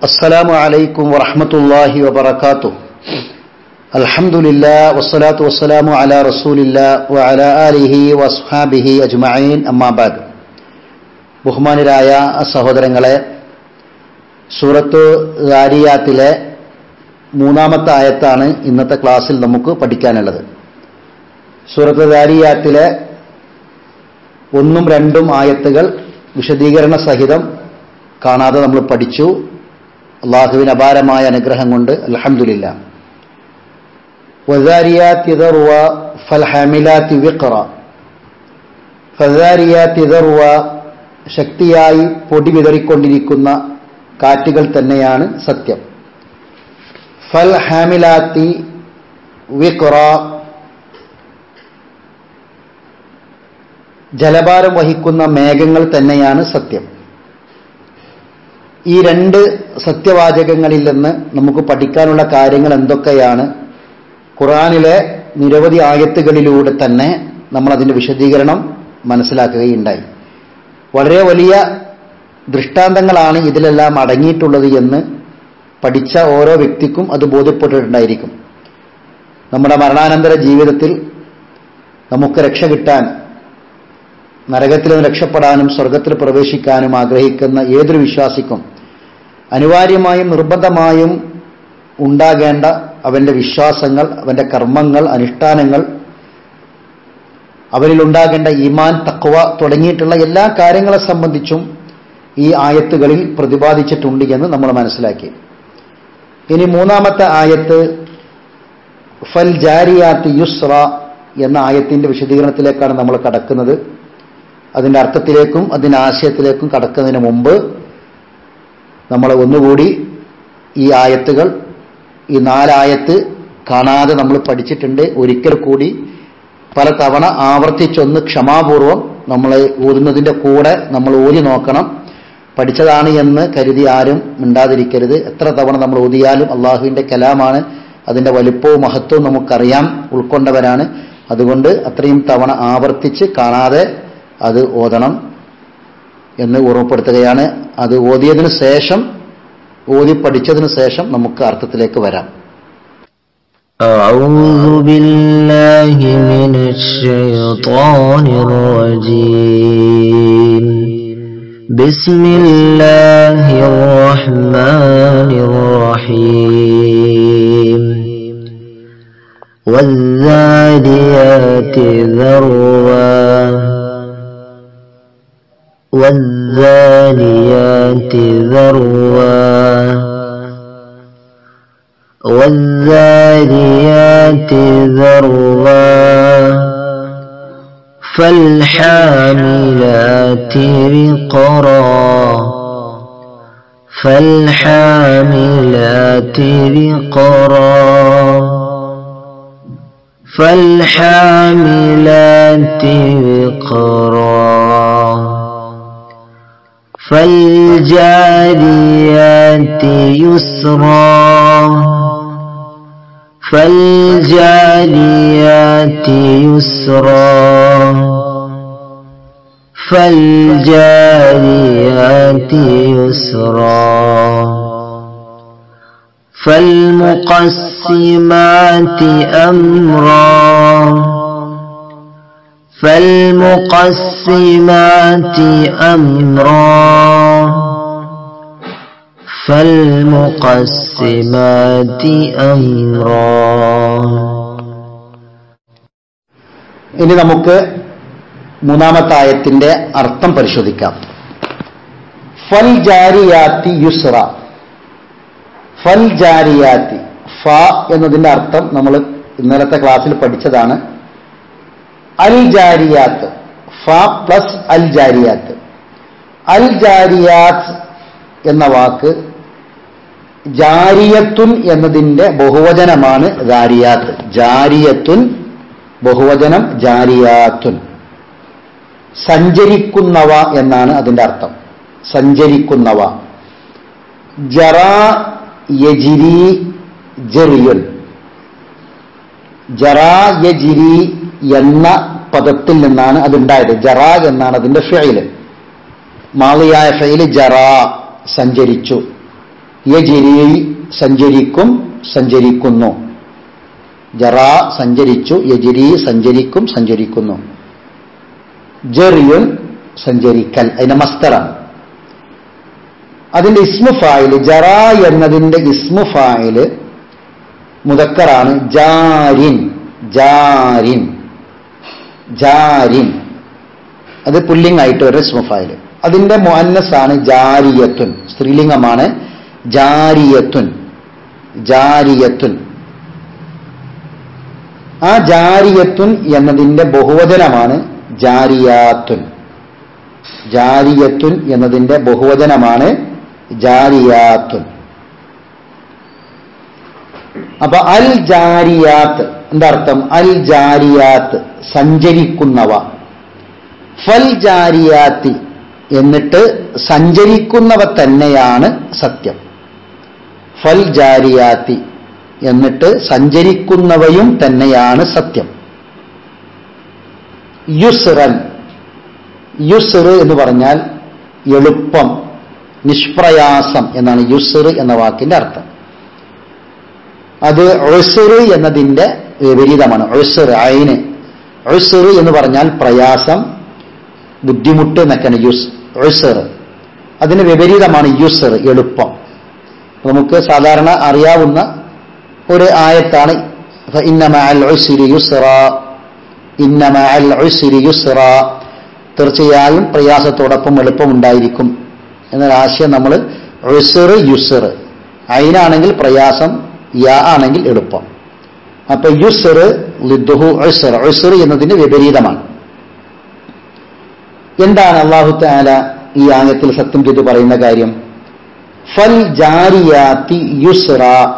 السلام عليكم ورحمة الله وبركاته الحمد لله والصلاة والسلام على رسول الله وعلى آله وأصحابه أجمعين أما بعد ബഹുമാനരായ സഹോദരങ്ങളെ സൂറത്ത് ദാരിയാത്തിലെ മൂന്നാമത്തെ ആയത്താണ് ഇന്നത്തെ ക്ലാസ്സിൽ നമുക്ക് പഠിക്കാനുള്ളത് സൂറത്ത് ദാരിയാത്തിലെ ഒന്നും രണ്ടും ആയത്തുകൾ വിശദീകരണ സഹിതം കാണാതെ നമ്മൾ പഠിച്ചു അള്ളാഹുവിന് അപാരമായ അനുഗ്രഹം കൊണ്ട് അലഹമില്ല വസാരിയാത്തി ദർവ ഫൽഹമിലാത്തി വിഖറ ഫസാരിയാത്തി ദർവ ശക്തിയായി പൊടി വിതറിക്കൊണ്ടിരിക്കുന്ന കാറ്റുകൾ തന്നെയാണ് സത്യം ഫൽ ഹാമിലാത്തി വിഖറ ജലഭാരം വഹിക്കുന്ന മേഘങ്ങൾ തന്നെയാണ് സത്യം ഈ രണ്ട് സത്യവാചകങ്ങളിൽ നിന്ന് നമുക്ക് പഠിക്കാനുള്ള കാര്യങ്ങൾ എന്തൊക്കെയാണ് ഖുറാനിലെ നിരവധി ആയത്തുകളിലൂടെ തന്നെ നമ്മൾ അതിൻ്റെ വിശദീകരണം മനസ്സിലാക്കുകയുണ്ടായി വളരെ വലിയ ദൃഷ്ടാന്തങ്ങളാണ് ഇതിലെല്ലാം അടങ്ങിയിട്ടുള്ളത് എന്ന് പഠിച്ച ഓരോ വ്യക്തിക്കും അത് ബോധ്യപ്പെട്ടിട്ടുണ്ടായിരിക്കും നമ്മുടെ മരണാനന്തര ജീവിതത്തിൽ നമുക്ക് രക്ഷ കിട്ടാൻ നരകത്തിൽ നിന്ന് രക്ഷപ്പെടാനും സ്വർഗത്തിൽ പ്രവേശിക്കാനും ആഗ്രഹിക്കുന്ന ഏതൊരു വിശ്വാസിക്കും അനിവാര്യമായും നിർബന്ധമായും ഉണ്ടാകേണ്ട അവന്റെ വിശ്വാസങ്ങൾ അവന്റെ കർമ്മങ്ങൾ അനുഷ്ഠാനങ്ങൾ അവരിലുണ്ടാകേണ്ട ഈമാൻ തക്വ തുടങ്ങിയിട്ടുള്ള എല്ലാ കാര്യങ്ങളെ സംബന്ധിച്ചും ഈ ആയത്തുകളിൽ പ്രതിപാദിച്ചിട്ടുണ്ട് എന്ന് നമ്മൾ മനസ്സിലാക്കി ഇനി മൂന്നാമത്തെ ആയത്ത് ഫൽ ജാരിയാത്ത് യുസ്ര എന്ന ആയത്തിന്റെ വിശദീകരണത്തിലേക്കാണ് നമ്മൾ കടക്കുന്നത് അതിൻ്റെ അർത്ഥത്തിലേക്കും അതിൻ്റെ ആശയത്തിലേക്കും കടക്കുന്നതിന് മുമ്പ് നമ്മൾ ഒന്നുകൂടി ഈ ആയത്തുകൾ ഈ നാലായത്ത് കാണാതെ നമ്മൾ പഠിച്ചിട്ടുണ്ട് ഒരിക്കൽ കൂടി പല തവണ ആവർത്തിച്ചൊന്ന് ക്ഷമാപൂർവം നമ്മൾ ഊതുന്നതിൻ്റെ കൂടെ നമ്മൾ ഊതി നോക്കണം പഠിച്ചതാണ് എന്ന് കരുതി ആരും മിണ്ടാതിരിക്കരുത് എത്ര തവണ നമ്മൾ ഊതിയാലും അള്ളാഹുവിൻ്റെ കലാമാണ് അതിൻ്റെ വലിപ്പവും മഹത്വവും നമുക്കറിയാം ഉൾക്കൊണ്ടവരാണ് അതുകൊണ്ട് അത്രയും തവണ ആവർത്തിച്ച് കാണാതെ അത് ഓതണം എന്ന് ഓർമ്മപ്പെടുത്തുകയാണ് അത് ഓതിയതിനു ശേഷം ഓതി പഠിച്ചതിനു ശേഷം നമുക്ക് അർത്ഥത്തിലേക്ക് വരാം أعوذ بالله من الشيطان الرجيم بسم الله الرحمن الرحيم والذاريات ذروا والذاريات ذروا والذاريات ذروا فالحاملات وقرا فالحاملات وقرا فالحاملات وقرا فالجاريات يسرا فالجاريات يسرا فالجاريات يسرا فالمقسمات أمرا فالمقسمات أمرا فالمقسمات أمرا ഇനി നമുക്ക് മൂന്നാമത്തെ ആയത്തിന്റെ അർത്ഥം പരിശോധിക്കാം ഫൽ ജാരിയാത്തി യുസ്ര ഫൽ ജാരിയാത്തി ഫ എന്നതിന്റെ അർത്ഥം നമ്മൾ ഇന്നലത്തെ ക്ലാസ്സിൽ പഠിച്ചതാണ് അൽ ജാരിയാത്ത് ഫ പ്ലസ് അൽ ജാരിയാത്ത് അൽ ജാരിയാത്ത് എന്ന വാക്ക് ജാരിയത്തുൻ എന്നതിന്റെ ബഹുവചനമാണ് ജാരിയാത്ത് ജാരിയത്തുൻ ബഹുവചനം ജാരിയാത്തുൻ സഞ്ചരിക്കുന്നവ എന്നാണ് അതിന്റെ അർത്ഥം സഞ്ചരിക്കുന്നവ ജറാ യജിരി ജെറിയുൻ ജറാ യജിരി എന്ന പദത്തിൽ നിന്നാണ് അതുണ്ടായത് ജറാ എന്നാണ് അതിന്റെ ഫെയില് മാളിയായ ഫെയില് ജറാ സഞ്ചരിച്ചു യജിരി സഞ്ചരിക്കും സഞ്ചരിക്കുന്നു ജറ സഞ്ചരിച്ചു യജിരി സഞ്ചരിക്കും സഞ്ചരിക്കുന്നു ജറിയുൻ സഞ്ചരിക്കൽ അതിന്റെ മസ്തറാണ് അതിന്റെ ഇസ്മു ഫായില് ജറ എന്നതിന്റെ ഇസ്മു ഫായില് മുതക്കറാണ് ജാരിൻ ജാരിൻ ജാരിൻ അത് പുല്ലിംഗായിട്ട് ഒരു ഇസ്മു ഫായില് അതിന്റെ മുഅന്നസാണ് ജാരിയത്തുൻ സ്ത്രീലിംഗമാണ് ജാരിയത്തുൻ ജാരിയത്തുൻ ആ ജാരിയത്തുൻ എന്നതിന്റെ ബഹുവചനമാണ് ജാരിയാത്തുൻ ജാരിയത്തുൻ എന്നതിന്റെ ബഹുവചനമാണ് ജാരിയാത്തുൻ അപ്പൊ അൽ ജാരിയാത്ത് എന്താ അർത്ഥം അൽ ജാരിയാത്ത് സഞ്ചരിക്കുന്നവ ഫൽ ജാരിയാത്തി എന്നിട്ട് സഞ്ചരിക്കുന്നവ തന്നെയാണ് സത്യം ഫൽ ജാരിയാത്തി എന്നിട്ട് സഞ്ചരിക്കുന്നവയും തന്നെയാണ് സത്യം യുസ്റൻ യുസ്ർ എന്ന് പറഞ്ഞാൽ എളുപ്പം നിഷ്പ്രയാസം എന്നാണ് യുസ്ർ എന്ന വാക്കിന്റെ അർത്ഥം അത് ഒഴ്സർ എന്നതിന്റെ വിപരീതമാണ് ഒഴ്സർ അയിന് ഒഴ്സർ എന്ന് പറഞ്ഞാൽ പ്രയാസം ബുദ്ധിമുട്ട് എന്നൊക്കെയാണ് യുസ് ഒഴ്സർ അതിന് വിപരീതമാണ് യുസർ എളുപ്പം നമുക്ക് സാധാരണ അറിയാവുന്ന ഒരു ആയത്താണ് ഇന്നമ അൽ ഉസ്രി യുസ്റ ഇന്നമ അൽ ഉസ്രി യുസ്റ തീർച്ചയായും പ്രയാസത്തോടൊപ്പം എളുപ്പമുണ്ടായിരിക്കും എന്നൊരു ആശയം നമ്മൾ ഉസ്ർ യുസ്ർ അയിനാണെങ്കിൽ പ്രയാസം യാ ആണെങ്കിൽ എളുപ്പം അപ്പൊ യുസ്ർ ലിദ്ദുഹു ഉസ്ർ ഉസ്ർ എന്നതിന് വിപരീതമാണ് എന്താണ് അള്ളാഹു താല ഈ ആയത്തിൽ സത്യം ചെയ്ത് പറയുന്ന കാര്യം ഫൽ ജാരിയാത്തി യുസ്റ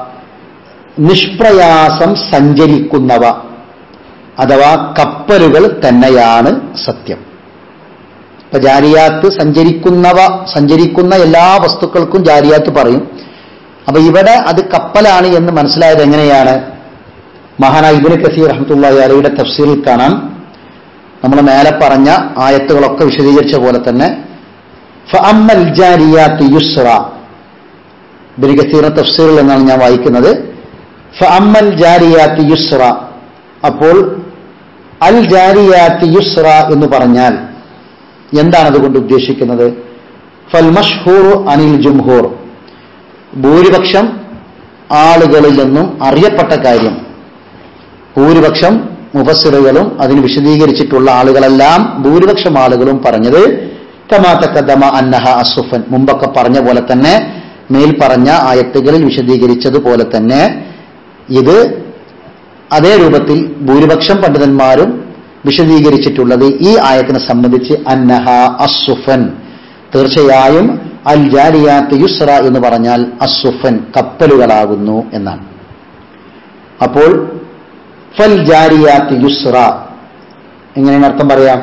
നിഷ്പ്രയാസം സഞ്ചരിക്കുന്നവ അഥവാ കപ്പലുകൾ തന്നെയാണ് സത്യം ഇപ്പൊ ജാരിയാത്ത് സഞ്ചരിക്കുന്നവ സഞ്ചരിക്കുന്ന എല്ലാ വസ്തുക്കൾക്കും ജാരിയാത്ത് പറയും അപ്പൊ ഇവിടെ അത് കപ്പലാണ് എന്ന് മനസ്സിലായത് എങ്ങനെയാണ് മഹാനായ ഇബിന് കസീർ റഹ്മത്തുള്ള അലയുടെ തഫ്സീറിൽ കാണാം നമ്മൾ മേലെ പറഞ്ഞ ആയത്തുകളൊക്കെ വിശദീകരിച്ച പോലെ തന്നെ ഫഅമ്മൽ ജാരിയാത്ത് യുസ്റ ഇബിന് കസീറിന്റെ തഫ്സീറിൽ എന്നാണ് ഞാൻ വായിക്കുന്നത് ഫഅമ്മൽ ജാരിയാത്ത് യുസ്റ അപ്പോൾ അൽ ജാരിയാത്ത് യുസ്റ എന്ന് പറഞ്ഞാൽ എന്താണ് അതുകൊണ്ട് ഉദ്ദേശിക്കുന്നത് ഫൽ മഷ്ഹൂർ അനിൽ ജുംഹൂർ ഭൂരിപക്ഷം ആളുകളിൽ നിന്നും അറിയപ്പെട്ട കാര്യം ഭൂരിപക്ഷം മുഫസ്സിറുകളും അതിന് വിശദീകരിച്ചിട്ടുള്ള ആളുകളെല്ലാം ഭൂരിപക്ഷം ആളുകളും പറഞ്ഞത് കമാത്തക്കദമ അന്നഹ അസുഫൻ മുമ്പൊക്കെ പറഞ്ഞ പോലെ തന്നെ മേൽ പറഞ്ഞ ആയത്തുകളിൽ വിശദീകരിച്ചതുപോലെ തന്നെ ഇത് അതേ രൂപത്തിൽ ഭൂരിപക്ഷം പണ്ഡിതന്മാരും വിശദീകരിച്ചിട്ടുള്ളത് ഈ ആയത്തിനെ സംബന്ധിച്ച് അന്നഹ അസുഫൻ തീർച്ചയായും അൽ ജാരിയാത്ത് യുസ്ര എന്ന് പറഞ്ഞാൽ അസുഫൻ കപ്പലുകളാകുന്നു എന്നാണ് അപ്പോൾ ഫൽ ജാരിയാത്ത് യുസ്ര എങ്ങനെയാണ് അർത്ഥം പറയാം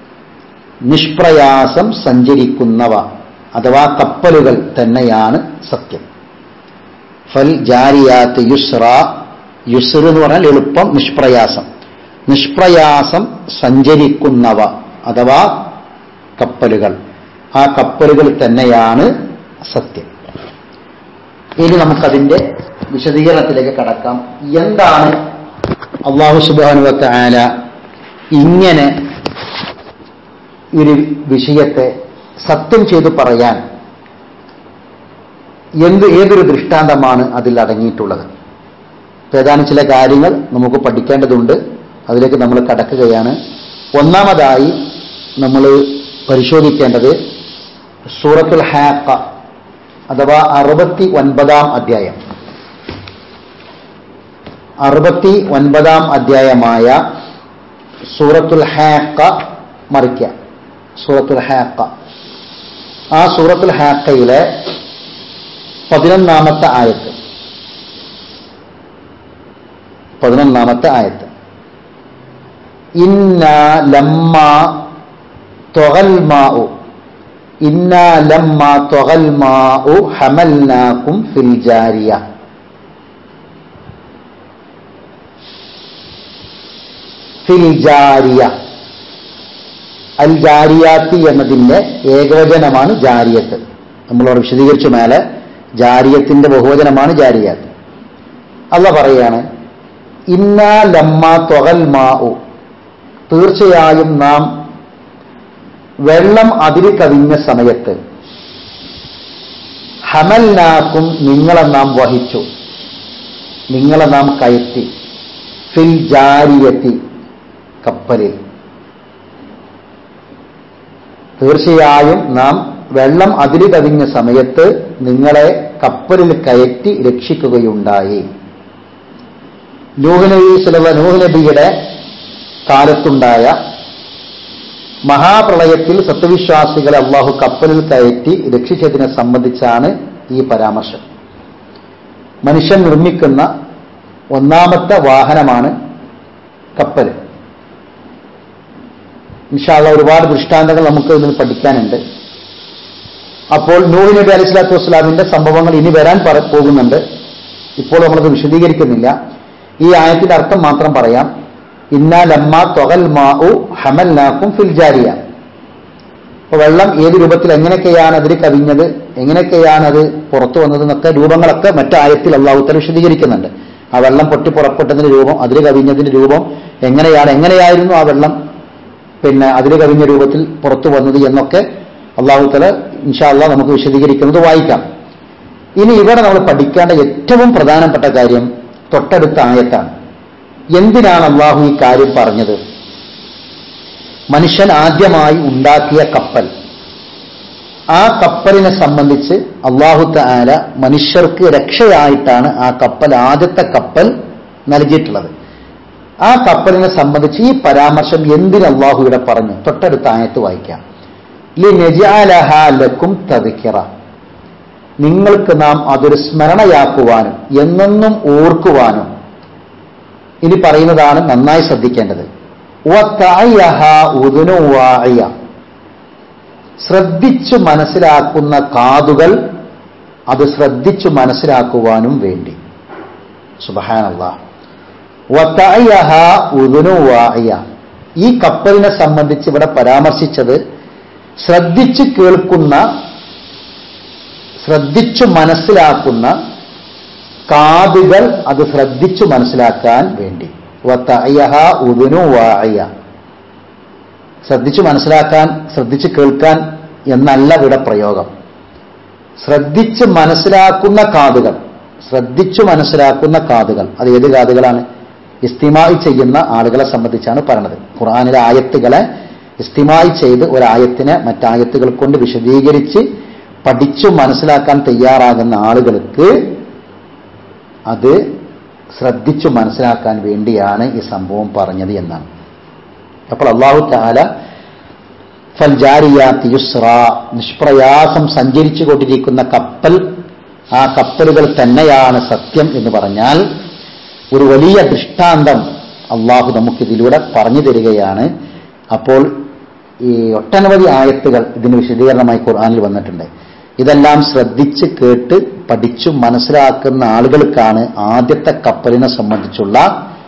നിഷ്പ്രയാസം സഞ്ചരിക്കുന്നവ അഥവാ കപ്പലുകൾ തന്നെയാണ് സത്യം ഫൽ ജാരിയാത്ത് യുസ്ര യുസ്ര എന്ന് പറഞ്ഞാൽ എളുപ്പം നിഷ്പ്രയാസം നിഷ്പ്രയാസം സഞ്ചരിക്കുന്നവ അഥവാ കപ്പലുകൾ ആ കപ്പലുകൾ തന്നെയാണ് സത്യം ഇനി നമുക്കതിന്റെ വിശദീകരണത്തിലേക്ക് കടക്കാം എന്താണ് അള്ളാഹു സുബാനുവത്ത ആല ഇങ്ങനെ ഒരു വിഷയത്തെ സത്യം ചെയ്തു പറയാൻ എന്ത് ഏതൊരു ദൃഷ്ടാന്തമാണ് അതിൽ അടങ്ങിയിട്ടുള്ളത് ഏതാനും ചില കാര്യങ്ങൾ നമുക്ക് പഠിക്കേണ്ടതുണ്ട് അതിലേക്ക് നമ്മൾ കടക്കുകയാണ് ഒന്നാമതായി നമ്മൾ പരിശോധിക്കേണ്ടത് സൂറത്തുൽ ഹാക്ക അഥവാ അറുപത്തി ഒൻപതാം അധ്യായം അറുപത്തി ഒൻപതാം അധ്യായമായ സൂറത്തുൽ ഹാക്ക മറിക്ക സൂറത്തുൽ ഹാക്ക ആ സൂറത്തുൽ ഹാക്കയിലെ പതിനൊന്നാമത്തെ ആയത്ത് പതിനൊന്നാമത്തെ ആയത്ത് ഇന്ന ലമ്മ തൊകൽ മാഉ ഇന്ന ലമ്മ തൊകൽ മാഉ ഹമൽനാക്കും ഫിൽ ജാരിയ ഫിൽ ജാരിയ അൽ ജാരിയാത്തി എന്നതിന്റെ ഏകവചനമാണ് ജാരിയത്ത് നമ്മളോട് വിശദീകരിച്ചു മേലെ ജാരിയത്തിന്റെ ബഹുവചനമാണ് ജാരിയാത്ത് അല്ല പറയാണ് ഇന്നാ ലമ്മ തൊകൽ മാഉ തീർച്ചയായും നാം വെള്ളം അതിരി കവിഞ്ഞ സമയത്ത് ഹമൽനാക്കും നിങ്ങളെ നാം വഹിച്ചു നിങ്ങളെ നാം കയറ്റി ഫിൽ ജാരിയത്തി കപ്പലിൽ തീർച്ചയായും നാം വെള്ളം അതിരി കവിഞ്ഞ സമയത്ത് നിങ്ങളെ കപ്പലിൽ കയറ്റി രക്ഷിക്കുകയുണ്ടായി നൂഹ് നബി സുലഭ നൂഹ് നബിയുടെ കാലത്തുണ്ടായ മഹാപ്രളയത്തിൽ സത്യവിശ്വാസികളെ അള്ളാഹു കപ്പലിൽ കയറ്റി രക്ഷിച്ചതിനെ സംബന്ധിച്ചാണ് ഈ പരാമർശം മനുഷ്യൻ നിർമ്മിക്കുന്ന ഒന്നാമത്തെ വാഹനമാണ് കപ്പൽ ഇൻഷാള്ള ഒരുപാട് ദൃഷ്ടാന്തങ്ങൾ നമുക്ക് ഇതിൽ പഠിക്കാനുണ്ട് അപ്പോൾ നൂഹ് നബി അലൈഹി സ്വലാത്തു വസ്സലാമിന്റെ സംഭവങ്ങൾ ഇനി വരാൻ പറ- പോകുന്നുണ്ട് ഇപ്പോൾ നമ്മളത് വിശദീകരിക്കുന്നില്ല ഈ ആയത്തിന്റെ അർത്ഥം മാത്രം പറയാം ഇന്നാ ലമ്മ തൊകൽ മാഉ ഹമൽനാക്കും ഫിൽ ജാരിയ അപ്പൊ വെള്ളം ഏത് രൂപത്തിൽ എങ്ങനെയൊക്കെയാണ് അതിൽ കവിഞ്ഞത് എങ്ങനെയൊക്കെയാണ് അത് പുറത്തു വന്നത് എന്നൊക്കെ രൂപങ്ങളൊക്കെ മറ്റു ആയത്തിൽ അള്ളാഹുത്തല വിശദീകരിക്കുന്നുണ്ട് ആ വെള്ളം പൊട്ടി പുറപ്പെട്ടതിന്റെ രൂപം അതിൽ കവിഞ്ഞതിന്റെ രൂപം എങ്ങനെയാണ് എങ്ങനെയായിരുന്നു ആ വെള്ളം പിന്നെ അതിൽ കവിഞ്ഞ രൂപത്തിൽ പുറത്തു വന്നത് എന്നൊക്കെ അള്ളാഹുത്തല ഇൻഷാല്ല നമുക്ക് വിശദീകരിക്കുന്നത് വായിക്കാം ഇനി ഇവിടെ നമ്മൾ പഠിക്കേണ്ട ഏറ്റവും പ്രധാനപ്പെട്ട കാര്യം തൊട്ടടുത്ത ആയത്താണ് എന്തിനാണ് അള്ളാഹു ഈ കാര്യം പറഞ്ഞത് മനുഷ്യൻ ആദ്യമായി ഉണ്ടാക്കിയ കപ്പൽ ആ കപ്പലിനെ സംബന്ധിച്ച് അള്ളാഹുത്ത ആല മനുഷ്യർക്ക് രക്ഷയായിട്ടാണ് ആ കപ്പൽ ആദ്യത്തെ കപ്പൽ നൽകിയിട്ടുള്ളത് ആ കപ്പലിനെ സംബന്ധിച്ച് ഈ പരാമർശം എന്തിന് അള്ളാഹു ഇവിടെ പറഞ്ഞു തൊട്ടടുത്ത ആയത്ത് വായിക്കാം ലി നജാലഹ ലക്കും തദിക്കിറ നിങ്ങൾക്ക് നാം അതൊരു സ്മരണയാക്കുവാനും എന്നെന്നും ഓർക്കുവാനും ഇനി പറയുന്നതാണ് നന്നായി ശ്രദ്ധിക്കേണ്ടത് വതഅയഹ ഉദുനു വാഇയ. ശ്രദ്ധിച്ചു മനസ്സിലാക്കുന്ന കാതുകൾ അത് ശ്രദ്ധിച്ചു മനസ്സിലാക്കുവാനും വേണ്ടി സുബഹാനല്ലാ വതഅയഹ ഉദുനു വാഇയ. ഈ കപ്പലിനെ സംബന്ധിച്ച് ഇവിടെ പരാമർശിച്ചത് ശ്രദ്ധിച്ചു കേൾക്കുന്ന ശ്രദ്ധിച്ചു മനസ്സിലാക്കുന്ന കാതുകൾ അത് ശ്രദ്ധിച്ചു മനസ്സിലാക്കാൻ വേണ്ടി വതഅയഹ ഉദുനു വാഇയ. ശ്രദ്ധിച്ചു മനസ്സിലാക്കാൻ ശ്രദ്ധിച്ചു കേൾക്കാൻ എന്നല്ല ഇവിടെ പ്രയോഗം ശ്രദ്ധിച്ച് മനസ്സിലാക്കുന്ന കാതുകൾ ശ്രദ്ധിച്ചു മനസ്സിലാക്കുന്ന കാതുകൾ അത് ഏത് കാതുകളാണ് ഇസ്തിമായി ചെയ്യുന്ന ആളുകളെ സംബന്ധിച്ചാണ് പറഞ്ഞത് ഖുർആാനിലെ ആയത്തുകളെ ഇസ്തിമായി ചെയ്ത് ഒരായത്തിനെ മറ്റായത്തുകൾ കൊണ്ട് വിശദീകരിച്ച് പഠിച്ചു മനസ്സിലാക്കാൻ തയ്യാറാകുന്ന ആളുകൾക്ക് അത് ശ്രദ്ധിച്ചു മനസ്സിലാക്കാൻ വേണ്ടിയാണ് ഈ സംഭവം പറഞ്ഞത് എന്നാണ് അപ്പോൾ അള്ളാഹു താല ഫൽജാരിയാത്തി യുസ്ര നിഷ്പ്രയാസം സഞ്ചരിച്ചു കൊണ്ടിരിക്കുന്ന കപ്പൽ ആ കപ്പലുകൾ തന്നെയാണ് സത്യം എന്ന് പറഞ്ഞാൽ ഒരു വലിയ ദൃഷ്ടാന്തം അള്ളാഹു നമുക്കിതിലൂടെ പറഞ്ഞു തരികയാണ് അപ്പോൾ ഈ ഒട്ടനവധി ആയത്തുകൾ ഇതിന് വിശദീകരണമായി ഖുർആനിൽ വന്നിട്ടുണ്ട് ഇതെല്ലാം ശ്രദ്ധിച്ച് കേട്ട് പഠിച്ചു മനസ്സിലാക്കുന്ന ആളുകൾക്കാണ് ആദ്യത്തെ കപ്പലിനെ സംബന്ധിച്ചുള്ള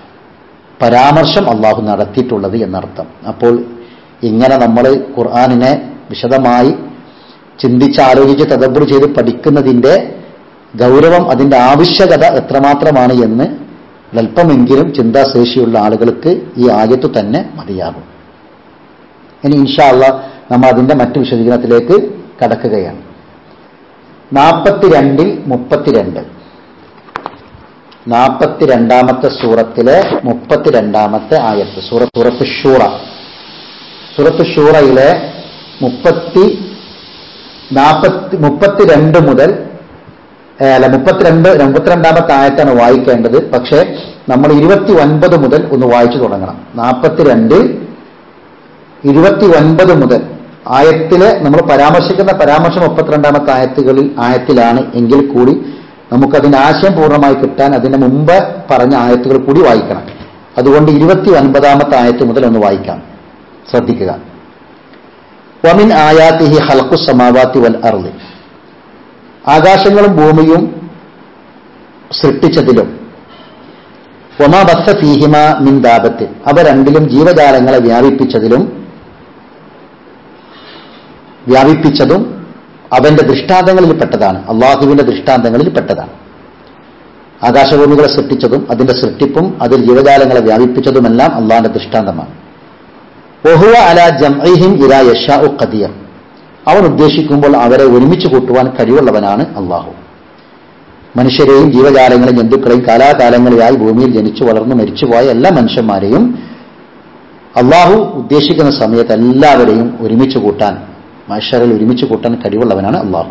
പരാമർശം അള്ളാഹു നടത്തിയിട്ടുള്ളത് എന്നർത്ഥം അപ്പോൾ ഇങ്ങനെ നമ്മൾ ഖുർആാനിനെ വിശദമായി ചിന്തിച്ച് ആലോചിച്ച് തദബ്ബർ ചെയ്ത് പഠിക്കുന്നതിൻ്റെ ഗൗരവം അതിൻ്റെ ആവശ്യകത എത്രമാത്രമാണ് എന്ന് അല്പമെങ്കിലും ചിന്താശേഷിയുള്ള ആളുകൾക്ക് ഈ ആയത്ത് തന്നെ മതിയാകും ഇനി ഇൻഷാല്ല നമ്മൾ അതിൻ്റെ മറ്റു വിശദീകരണത്തിലേക്ക് കടക്കുകയാണ് നാൽപ്പത്തിരണ്ടിൽ മുപ്പത്തിരണ്ട് നാൽപ്പത്തിരണ്ടാമത്തെ സൂറത്തിലെ മുപ്പത്തിരണ്ടാമത്തെ ആയത്ത് സൂറ സൂറത്ത് ഷൂറ സൂറത്ത് ഷൂറയിലെ മുപ്പത്തി നാൽപ്പത്തി മുപ്പത്തിരണ്ട് മുതൽ ഏ, അല്ല മുപ്പത്തിരണ്ട് മുപ്പത്തിരണ്ടാമത്തെ ആയത്താണ് വായിക്കേണ്ടത് പക്ഷേ നമ്മൾ ഇരുപത്തി ഒൻപത് മുതൽ ഒന്ന് വായിച്ചു തുടങ്ങണം നാൽപ്പത്തിരണ്ട് ഇരുപത്തി ഒൻപത് മുതൽ ആയത്തിലെ നമ്മൾ പരാമർശിക്കുന്ന പരാമർശം മുപ്പത്തിരണ്ടാമത്തെ ആയത്തുകളിൽ ആയത്തിലാണ് എങ്കിൽ കൂടി നമുക്കതിന്റെ ആശയം പൂർണ്ണമായി കിട്ടാൻ അതിന് മുമ്പ് പറഞ്ഞ ആയത്തുകൾ കൂടി വായിക്കണം അതുകൊണ്ട് ഇരുപത്തി ഒൻപതാമത്തെ ആയത്ത് മുതൽ ഒന്ന് വായിക്കാം ശ്രദ്ധിക്കുക വമിൻ ആയാത്തിഹി ഹൽക്കു സമാവാത്തി വൽ അർളി ആകാശങ്ങളും ഭൂമിയും സൃഷ്ടിച്ചതിലും ഒമാ ബത്ത ഫീഹിമ മിൻ ദാപത്ത് അവ രണ്ടിലും ജീവജാലങ്ങളെ വ്യാപിപ്പിച്ചതിലും വ്യാപിപ്പിച്ചതും അവന്റെ ദൃഷ്ടാന്തങ്ങളിൽ പെട്ടതാണ് അള്ളാഹുവിന്റെ ദൃഷ്ടാന്തങ്ങളിൽ പെട്ടതാണ് ആകാശഭൂമികളെ സൃഷ്ടിച്ചതും അതിന്റെ സൃഷ്ടിപ്പും അതിൽ ജീവജാലങ്ങളെ വ്യാപിപ്പിച്ചതുമെല്ലാം അള്ളാഹിന്റെ ദൃഷ്ടാന്തമാണ് ഒഹുവ അല ജംഇഹിം ഇലാ യഷാഉ ഖദിയർ അവൻ ഉദ്ദേശിക്കുമ്പോൾ അവരെ ഒരുമിച്ച് കൂട്ടുവാൻ കഴിവുള്ളവനാണ് അള്ളാഹു മനുഷ്യരെയും ജീവജാലങ്ങളെയും ജന്തുക്കളെയും കാലാകാലങ്ങളിലായി ഭൂമിയിൽ ജനിച്ചു വളർന്നു മരിച്ചുപോയ എല്ലാ മനുഷ്യന്മാരെയും അള്ളാഹു ഉദ്ദേശിക്കുന്ന സമയത്ത് എല്ലാവരെയും ഒരുമിച്ച് കൂട്ടാൻ മനുഷ്യരിൽ ഒരുമിച്ച് കൂട്ടാൻ കഴിവുള്ളവനാണ് അള്ളാഹു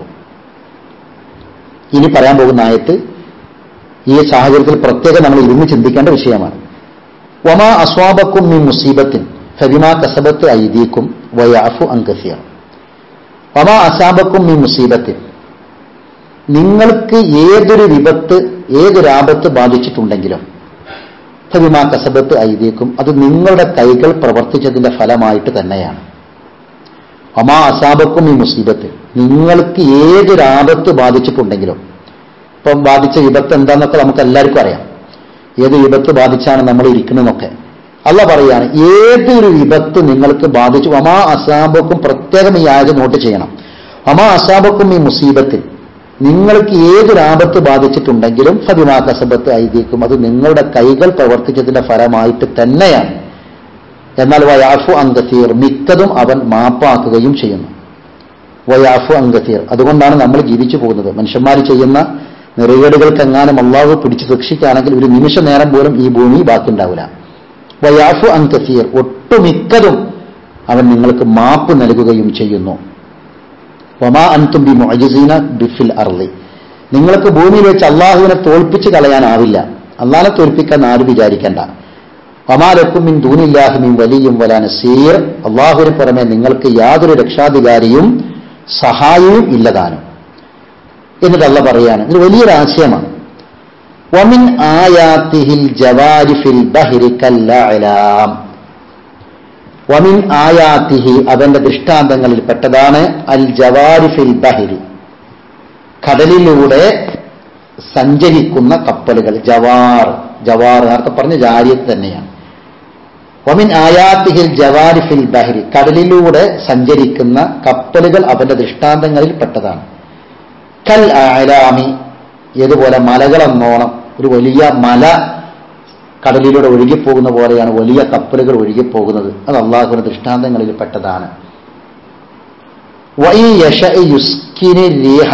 ഇനി പറയാൻ പോകുന്ന ആയത്ത് ഈ സാഹചര്യത്തിൽ പ്രത്യേകം നമ്മൾ ഇരുന്ന് ചിന്തിക്കേണ്ട വിഷയമാണ് വമാ അസ്വാബക്കും മീ മുസീബത്തിൻ ഫബിമാ കസബത്ത് ഐദീക്കും വയാഫു അങ്കസിയ വമാ അസാബക്കും മീ മുസീബത്തിൻ നിങ്ങൾക്ക് ഏതൊരു വിപത്ത് ഏതൊരു ആപത്ത് ബാധിച്ചിട്ടുണ്ടെങ്കിലും ഫബിമാ കസബത്ത് ഐദീക്കും അത് നിങ്ങളുടെ കൈകൾ പ്രവർത്തിച്ചതിന്റെ ഫലമായിട്ട് തന്നെയാണ് ഒമാ അസാബക്കും ഈ മുസീബത്ത് നിങ്ങൾക്ക് ഏതൊരു ആപത്ത് ബാധിച്ചിട്ടുണ്ടെങ്കിലും ഇപ്പം ബാധിച്ച വിപത്ത് എന്താന്നൊക്കെ നമുക്ക് എല്ലാവർക്കും അറിയാം ഏത് വിപത്ത് ബാധിച്ചാണ് നമ്മൾ ഇരിക്കുന്നതെന്നൊക്കെ അല്ല പറയാണ് ഏതൊരു വിപത്ത് നിങ്ങൾക്ക് ബാധിച്ചു അമാ അസാബക്കും പ്രത്യേകം ഈ ആയത് നോട്ട് ചെയ്യണം അമാ അസാബക്കും ഈ മുസീബത്തിൽ നിങ്ങൾക്ക് ഏതൊരു ആപത്ത് ബാധിച്ചിട്ടുണ്ടെങ്കിലും ഫതിമാ കസബത്ത് ഐതിക്കും അത് നിങ്ങളുടെ കൈകൾ പ്രവർത്തിച്ചതിന്റെ ഫലമായിട്ട് തന്നെയാണ് എന്നാൽ വയാഫു അങ്കസീർ മിക്കതും അവൻ മാപ്പാക്കുകയും ചെയ്യുന്നു വയാഫു അങ്കസീർ അതുകൊണ്ടാണ് നമ്മൾ ജീവിച്ചു പോകുന്നത് മനുഷ്യന്മാർ ചെയ്യുന്ന നെറുകേടുകൾക്ക് എങ്ങാനും അള്ളാഹു പിടിച്ചു ശിക്ഷിക്കുകയാണെങ്കിൽ ഒരു നിമിഷ നേരം പോലും ഈ ഭൂമി ബാക്കിയുണ്ടാവില്ല വയാഫു അങ്കസീർ ഒട്ടുമിക്കതും അവൻ നിങ്ങൾക്ക് മാപ്പ് നൽകുകയും ചെയ്യുന്നു വമാ അൻതും ബി മുഅജിസീന ബിഫിൽ അർളി നിങ്ങൾക്ക് ഭൂമിയിൽ വെച്ച് അള്ളാഹുവിനെ തോൽപ്പിച്ച് കളയാനാവില്ല അള്ളാഹിനെ തോൽപ്പിക്കാൻ ആരും വിചാരിക്കണ്ട വമാലക്കും മിൻ ദൂനില്ലാഹി മിൻ വലിയും വലാ നസീർ അള്ളാഹുവിന് പുറമെ നിങ്ങൾക്ക് യാതൊരു രക്ഷാധികാരിയും സഹായവും ഇല്ലതാനും എന്നിട്ട് അല്ല പറയാണ് ഇത് വലിയൊരു ആശയമാണ് വമിൻ ആയാത്തിഹിൽ ജവാരിഫിൽ ബഹിരി കല്ലഅലാം വമിൻ ആയാത്തിഹി അവന്റെ ദൃഷ്ടാന്തങ്ങളിൽ പെട്ടതാണ് അൽ ജവാരിഫിൽ ബഹിരി കടലിലൂടെ സഞ്ചരിക്കുന്ന കപ്പലുകൾ ജവാർ ജവാർ നേരത്തെ പറഞ്ഞ ജാരിയത്ത് തന്നെയാണ് വമിൻ ആയാത്തിഹിൽ ജവാരിഫിൽ ബഹിരി കടലിലൂടെ സഞ്ചരിക്കുന്ന കപ്പലുകൾ അവന്റെ ദൃഷ്ടാന്തങ്ങളിൽ പെട്ടതാണ് കൽ ആലാമി ഏതുപോലെ മലകളെന്നോണം ഒരു വലിയ മല കടലിലൂടെ ഒഴുകിപ്പോകുന്ന പോലെയാണ് വലിയ കപ്പലുകൾ ഒഴുകിപ്പോകുന്നത് അത് അള്ളാഹുവിന്റെ ദൃഷ്ടാന്തങ്ങളിൽ പെട്ടതാണ് വൈ യശ യുസ്കിനി രീഹ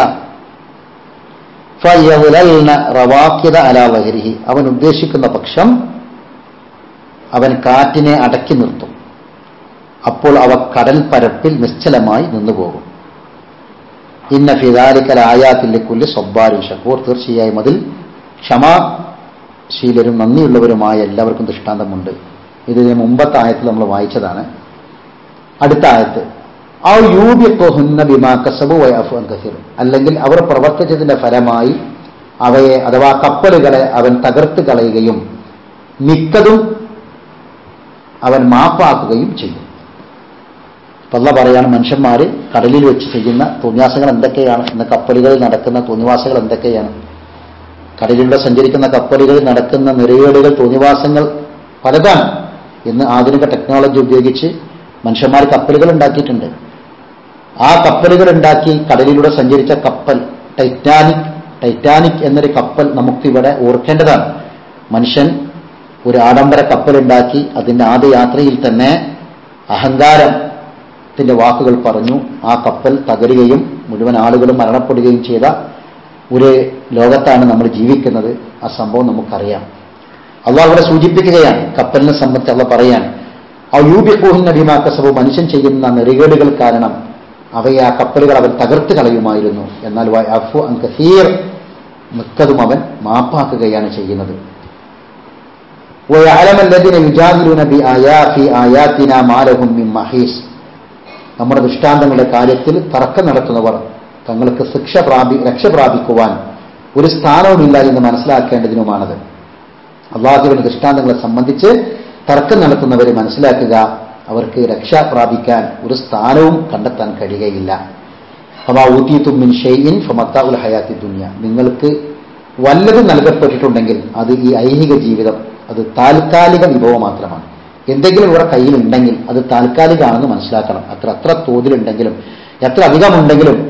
ഫയവുലൽന റവാക്കിത അലാ വഹരിഹി അവൻ ഉദ്ദേശിക്കുന്ന പക്ഷം അവൻ കാറ്റിനെ അടക്കി നിർത്തും അപ്പോൾ അവ കടൽ പരപ്പിൽ നിശ്ചലമായി നിന്നുപോകും ഇന്ന ഫിദാലിക്കൽ ആയാത്തിലെ കുല്ല് സ്വബ്ബാരും ഷക്കൂർ തീർച്ചയായും അതിൽ ക്ഷമാശീലരും നന്ദിയുള്ളവരുമായ എല്ലാവർക്കും ദൃഷ്ടാന്തമുണ്ട് ഇതിന് മുമ്പത്തെ ആയത്തിൽ നമ്മൾ വായിച്ചതാണ് അടുത്ത ആയത്ത് ആ യൂബിക്കൊഹുന്ന ബിമാക്കസബു വയഫു അങ്കഹിർ അല്ലെങ്കിൽ അവർ പ്രവർത്തിച്ചതിന്റെ ഫലമായി അവയെ അഥവാ കപ്പലുകളെ അവൻ തകർത്ത് കളയുകയും മിക്കതും അവൻ മാപ്പാക്കുകയും ചെയ്യും പല്ല പറയാണ് മനുഷ്യന്മാർ കടലിൽ വെച്ച് ചെയ്യുന്ന തോന്നിവാസങ്ങൾ എന്തൊക്കെയാണ് ഇന്ന് കപ്പലുകളിൽ നടക്കുന്ന തോന്നിവാസങ്ങൾ എന്തൊക്കെയാണ് കടലിലൂടെ സഞ്ചരിക്കുന്ന കപ്പലുകളിൽ നടക്കുന്ന നിറയേടുകൾ തോന്നിവാസങ്ങൾ പലതാണ് ഇന്ന് ആധുനിക ടെക്നോളജി ഉപയോഗിച്ച് മനുഷ്യന്മാർ കപ്പലുകൾ ഉണ്ടാക്കിയിട്ടുണ്ട് ആ കപ്പലുകൾ ഉണ്ടാക്കി കടലിലൂടെ സഞ്ചരിച്ച കപ്പൽ ടൈറ്റാനിക് ടൈറ്റാനിക് എന്നൊരു കപ്പൽ നമുക്കിവിടെ ഓർക്കേണ്ടതാണ് മനുഷ്യൻ ഒരു ആഡംബര കപ്പലുണ്ടാക്കി അതിൻ്റെ ആദ്യ യാത്രയിൽ തന്നെ അഹങ്കാരത്തിന്റെ വാക്കുകൾ പറഞ്ഞു ആ കപ്പൽ തകരുകയും മുഴുവൻ ആളുകളും മരണപ്പെടുകയും ചെയ്ത ഒരു ലോകത്താണ് നമ്മൾ ജീവിക്കുന്നത് ആ സംഭവം നമുക്കറിയാം അള്ളാഹ് അവിടെ സൂചിപ്പിക്കുകയാണ് കപ്പലിനെ സംബന്ധിച്ച് അള്ള പറയാണ് ആ യൂബിഖൂഹിൻ നബിമാക്കസബ് മനുഷ്യൻ ചെയ്യുന്ന നെറികേടുകൾ കാരണം അവയെ ആ കപ്പലുകൾ അവൻ തകർത്ത് കളയുമായിരുന്നു എന്നാൽ അഫു അങ്കസീർ മിക്കതും അവൻ മാപ്പാക്കുകയാണ് ചെയ്യുന്നത് ويعلم الذين يجادلون بآيات آياتنا ما لهم من محيص നമ്മുടെ ദൃഷ്ടാന്തങ്ങളുടെ കാര്യത്തിൽ തർക്കം നടത്തുന്നവർ തങ്ങൾക്ക് ശിക്ഷ പ്രാപി രക്ഷ പ്രാപിക്കുവാൻ ഒരു സ്ഥാനവുമില്ല എന്ന് മനസ്സിലാക്കേണ്ടതിനുമാണത് അള്ളാഹുവിന്റെ ദൃഷ്ടാന്തങ്ങളെ സംബന്ധിച്ച് തർക്കം നടത്തുന്നവരെ മനസ്സിലാക്കുക അവർക്ക് രക്ഷ പ്രാപിക്കാൻ ഒരു സ്ഥാനവും കണ്ടെത്താൻ കഴിയുകയില്ല ഫമാ ഊത്തീത്തും മിൻ ഷെയ്യിൻ ഫമത്താഉൽ ഹയാത്തി ദുനിയ നിങ്ങൾക്ക് വല്ലതും നൽകപ്പെട്ടിട്ടുണ്ടെങ്കിൽ അത് ഈ ഐഹിക ജീവിതം അത് താൽക്കാലിക വിഭവം മാത്രമാണ് എന്തെങ്കിലും ഇവിടെ കയ്യിലുണ്ടെങ്കിൽ അത് താൽക്കാലികമാണെന്ന് മനസ്സിലാക്കണം അത്ര അത്ര തോതിലുണ്ടെങ്കിലും എത്ര അധികമുണ്ടെങ്കിലും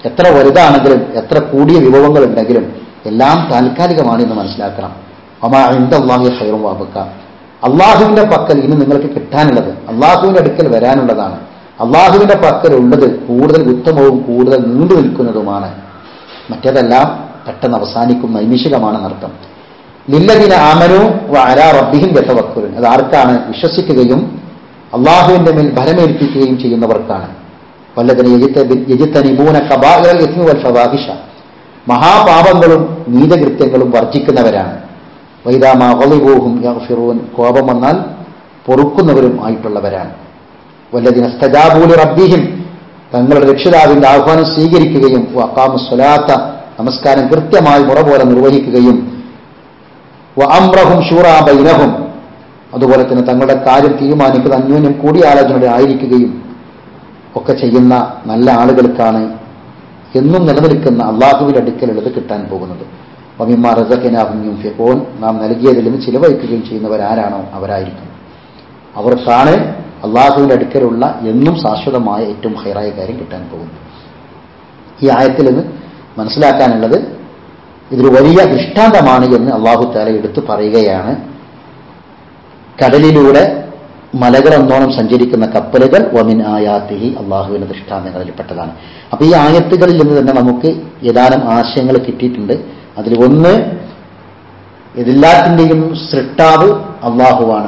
എത്ര വലുതാണെങ്കിലും എത്ര കൂടിയ വിഭവങ്ങൾ ഉണ്ടെങ്കിലും എല്ലാം താൽക്കാലികമാണ് എന്ന് മനസ്സിലാക്കണം അമാ അള്ളാഹി ഹൈറും വാബക്ക അള്ളാഹുവിന്റെ പക്കൽ ഇനി നിങ്ങൾക്ക് കിട്ടാനുള്ളത് അള്ളാഹുവിന്റെ അടുക്കൽ വരാനുള്ളതാണ് അള്ളാഹുവിന്റെ പക്കൽ ഉള്ളത് കൂടുതൽ ഉത്തമവും കൂടുതൽ നീണ്ടു നിൽക്കുന്നതുമാണ് മറ്റേതെല്ലാം പെട്ടെന്ന് അവസാനിക്കും നൈമിഷികമാണെന്നർത്ഥം ലില്ലദിന ആമനു അരാ റബ്ബിഹിം വ്യത്തവക്കുരൻ അത് ആർക്കാണ് വിശ്വസിക്കുകയും അള്ളാഹുവിന്റെ മേൽ ഭരമേൽപ്പിക്കുകയും ചെയ്യുന്നവർക്കാണ് വല്ലതിന് യജിത്തനിബൂന കബാഇറൽ ഇസ്മി വൽ ഫവാഹിഷ മഹാപാപങ്ങളും നീതകൃത്യങ്ങളും വർജിക്കുന്നവരാണ് വൈദാമാവളിബോഹും യഗ്ഫിറൂൻ കോപം വന്നാൽ പൊറുക്കുന്നവരും ആയിട്ടുള്ളവരാണ് വല്ലതിന് സ്തജാബൂലി റബ്ബിഹിം തങ്ങളുടെ രക്ഷിതാവിന്റെ ആഹ്വാനം സ്വീകരിക്കുകയും വക്കാമു സ്വലാത്ത നമസ്കാരം കൃത്യമായി മുറ പോലെ നിർവഹിക്കുകയും അമ്രഹും ഷൂറാ ബൈനഹും അതുപോലെ തന്നെ തങ്ങളുടെ കാര്യം തീരുമാനിക്കുന്ന അന്യോന്യം കൂടിയാലോചനയുടെ ആയിരിക്കുകയും ഒക്കെ ചെയ്യുന്ന നല്ല ആളുകൾക്കാണ് എന്നും നിലനിൽക്കുന്ന അള്ളാഹുവിന്റെ അടുക്കലുള്ളത് കിട്ടാൻ പോകുന്നത് വമിമാ റസഖനാഹും ഫിഖോൻ നാം നൽകിയതിൽ നിന്ന് ചിലവഴിക്കുകയും ചെയ്യുന്നവരാരാണോ അവരായിരിക്കും അവർക്കാണ് അള്ളാഹുവിന്റെ അടുക്കലുള്ള എന്നും ശാശ്വതമായ ഏറ്റവും ഹൈറായ കാര്യം കിട്ടാൻ പോകുന്നത് ഈ ആയത്തിൽ നിന്ന് മനസ്സിലാക്കാനുള്ളത് ഇതൊരു വലിയ ദൃഷ്ടാന്തമാണ് എന്ന് അള്ളാഹു താല എടുത്തു പറയുകയാണ് കടലിലൂടെ മലകളെന്നോണം സഞ്ചരിക്കുന്ന കപ്പലുകൾ വമിൻ ആയാത്തിഹി അള്ളാഹുവിന്റെ ദൃഷ്ടാന്തങ്ങളിൽപ്പെട്ടതാണ് അപ്പൊ ഈ ആയത്തുകളിൽ നിന്ന് തന്നെ നമുക്ക് ഏതാനും ആശയങ്ങൾ കിട്ടിയിട്ടുണ്ട് അതിൽ ഒന്ന് എല്ലാത്തിൻ്റെയും സൃഷ്ടാവ് അള്ളാഹുവാണ്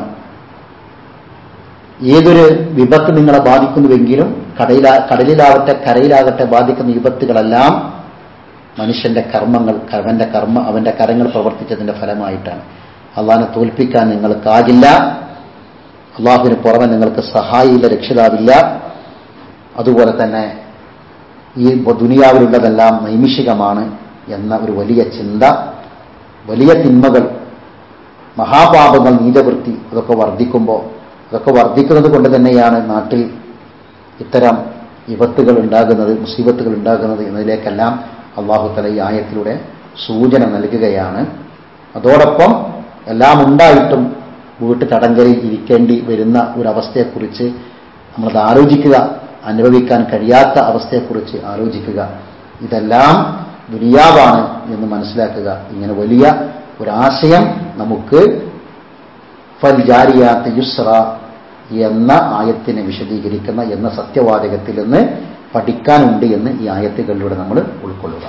ഏതൊരു വിപത്ത് നിങ്ങളെ ബാധിക്കുന്നുവെങ്കിലും കടയിലാ കടലിലാവട്ടെ കരയിലാകട്ടെ ബാധിക്കുന്ന വിപത്തുകളെല്ലാം മനുഷ്യന്റെ കർമ്മങ്ങൾ അവന്റെ കർമ്മ അവന്റെ കരങ്ങൾ പ്രവർത്തിച്ചതിന്റെ ഫലമായിട്ടാണ് അള്ളാഹിനെ തോൽപ്പിക്കാൻ നിങ്ങൾക്കാകില്ല അള്ളാഹുവിന് പുറമെ നിങ്ങൾക്ക് സഹായിയില്ല രക്ഷിതാവില്ല അതുപോലെ തന്നെ ഈ ദുനിയാവിലുള്ളതെല്ലാം നൈമിഷികമാണ് എന്ന ഒരു വലിയ ചിന്ത വലിയ തിന്മകൾ മഹാപാപങ്ങൾ നീതവൃത്തി അതൊക്കെ വർദ്ധിക്കുമ്പോൾ അതൊക്കെ വർദ്ധിക്കുന്നത് കൊണ്ട് തന്നെയാണ് നാട്ടിൽ ഇത്തരം വിപത്തുകൾ ഉണ്ടാകുന്നത് മുസീബത്തുകൾ ഉണ്ടാകുന്നത് എന്നതിലേക്കെല്ലാം അള്ളാഹു തല ഈ ആയത്തിലൂടെ സൂചന നൽകുകയാണ് അതോടൊപ്പം എല്ലാം ഉണ്ടായിട്ടും വീട്ടു തടങ്കലിൽ ഇരിക്കേണ്ടി വരുന്ന ഒരവസ്ഥയെക്കുറിച്ച് നമ്മളത് ആലോചിക്കുക അനുഭവിക്കാൻ കഴിയാത്ത അവസ്ഥയെക്കുറിച്ച് ആലോചിക്കുക ഇതെല്ലാം ദുനിയാവാണ് എന്ന് മനസ്സിലാക്കുക ഇങ്ങനെ വലിയ ഒരാശയം നമുക്ക് ഫൽ ജാരിയാത്ത് യുസ്ര എന്ന ആയത്തിനെ വിശദീകരിക്കുന്ന എന്ന സത്യവാചകത്തിൽ നിന്ന് പഠിക്കാനുണ്ട് എന്ന് ഈ ആയത്തുകളിലൂടെ നമ്മൾ ഉൾക്കൊള്ളുക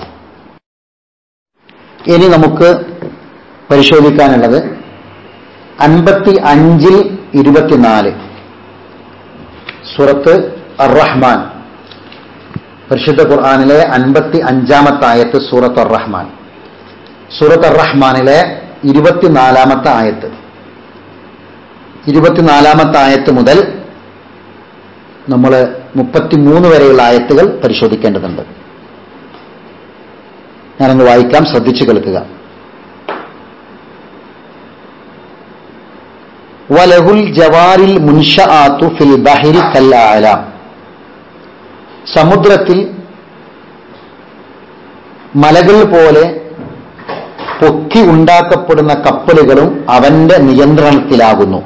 ഇനി നമുക്ക് പരിശോധിക്കാനുള്ളത് അൻപത്തി അഞ്ചിൽ ഇരുപത്തിനാല് സുറത്ത് അറഹ്മാൻ പരിശുദ്ധ ഖുർആാനിലെ അൻപത്തി അഞ്ചാമത്തെ ആയത്ത് സൂറത്ത് അറഹ്മാൻ സൂറത്ത് അറഹ്മാനിലെ ഇരുപത്തിനാലാമത്തെ ആയത്ത് ഇരുപത്തിനാലാമത്തെ ആയത്ത് മുതൽ നമ്മൾ മുപ്പത്തിമൂന്ന് വരെയുള്ള ആയത്തുകൾ പരിശോധിക്കേണ്ടതുണ്ട് ഞാനൊന്ന് വായിക്കാം ശ്രദ്ധിച്ചു കേൾക്കുക വലഹുൽ ജവാരിൽ മുൻഷആത്തു ഫിൽ ബഹരി കല്ലാലാം സമുദ്രത്തിൽ മലകൾ പോലെ പൊക്കി ഉണ്ടാക്കപ്പെടുന്ന കപ്പലുകളും അവന്റെ നിയന്ത്രണത്തിലാകുന്നു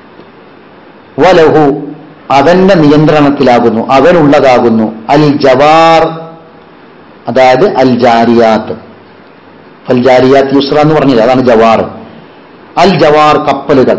വലഹു അവന്റെ നിയന്ത്രണത്തിലാകുന്നു അവനുള്ളതാകുന്നു അൽ ജവാർ അതായത് അൽ ജാരിയാത്ത് അൽ ജാരിയാത്ത് യുസ്ര എന്ന് പറഞ്ഞില്ല അതാണ് ജവാർ അൽ ജവാർ കപ്പലുകൾ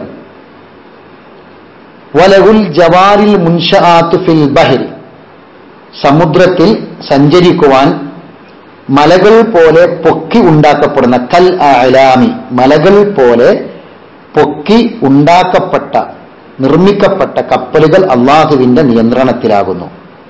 വലഹുൽ ജവാരിൽ മുൻഷാത്ത് ഫിൽ ബഹിർ സമുദ്രത്തിൽ സഞ്ചരിക്കുവാൻ മലകൾ പോലെ പൊക്കി ഉണ്ടാക്കപ്പെടുന്ന കൽ അലാമി മലകൾ പോലെ പൊക്കി ഉണ്ടാക്കപ്പെട്ട നിർമ്മിക്കപ്പെട്ട കപ്പലുകൾ അള്ളാഹുവിന്റെ നിയന്ത്രണത്തിലാകുന്നു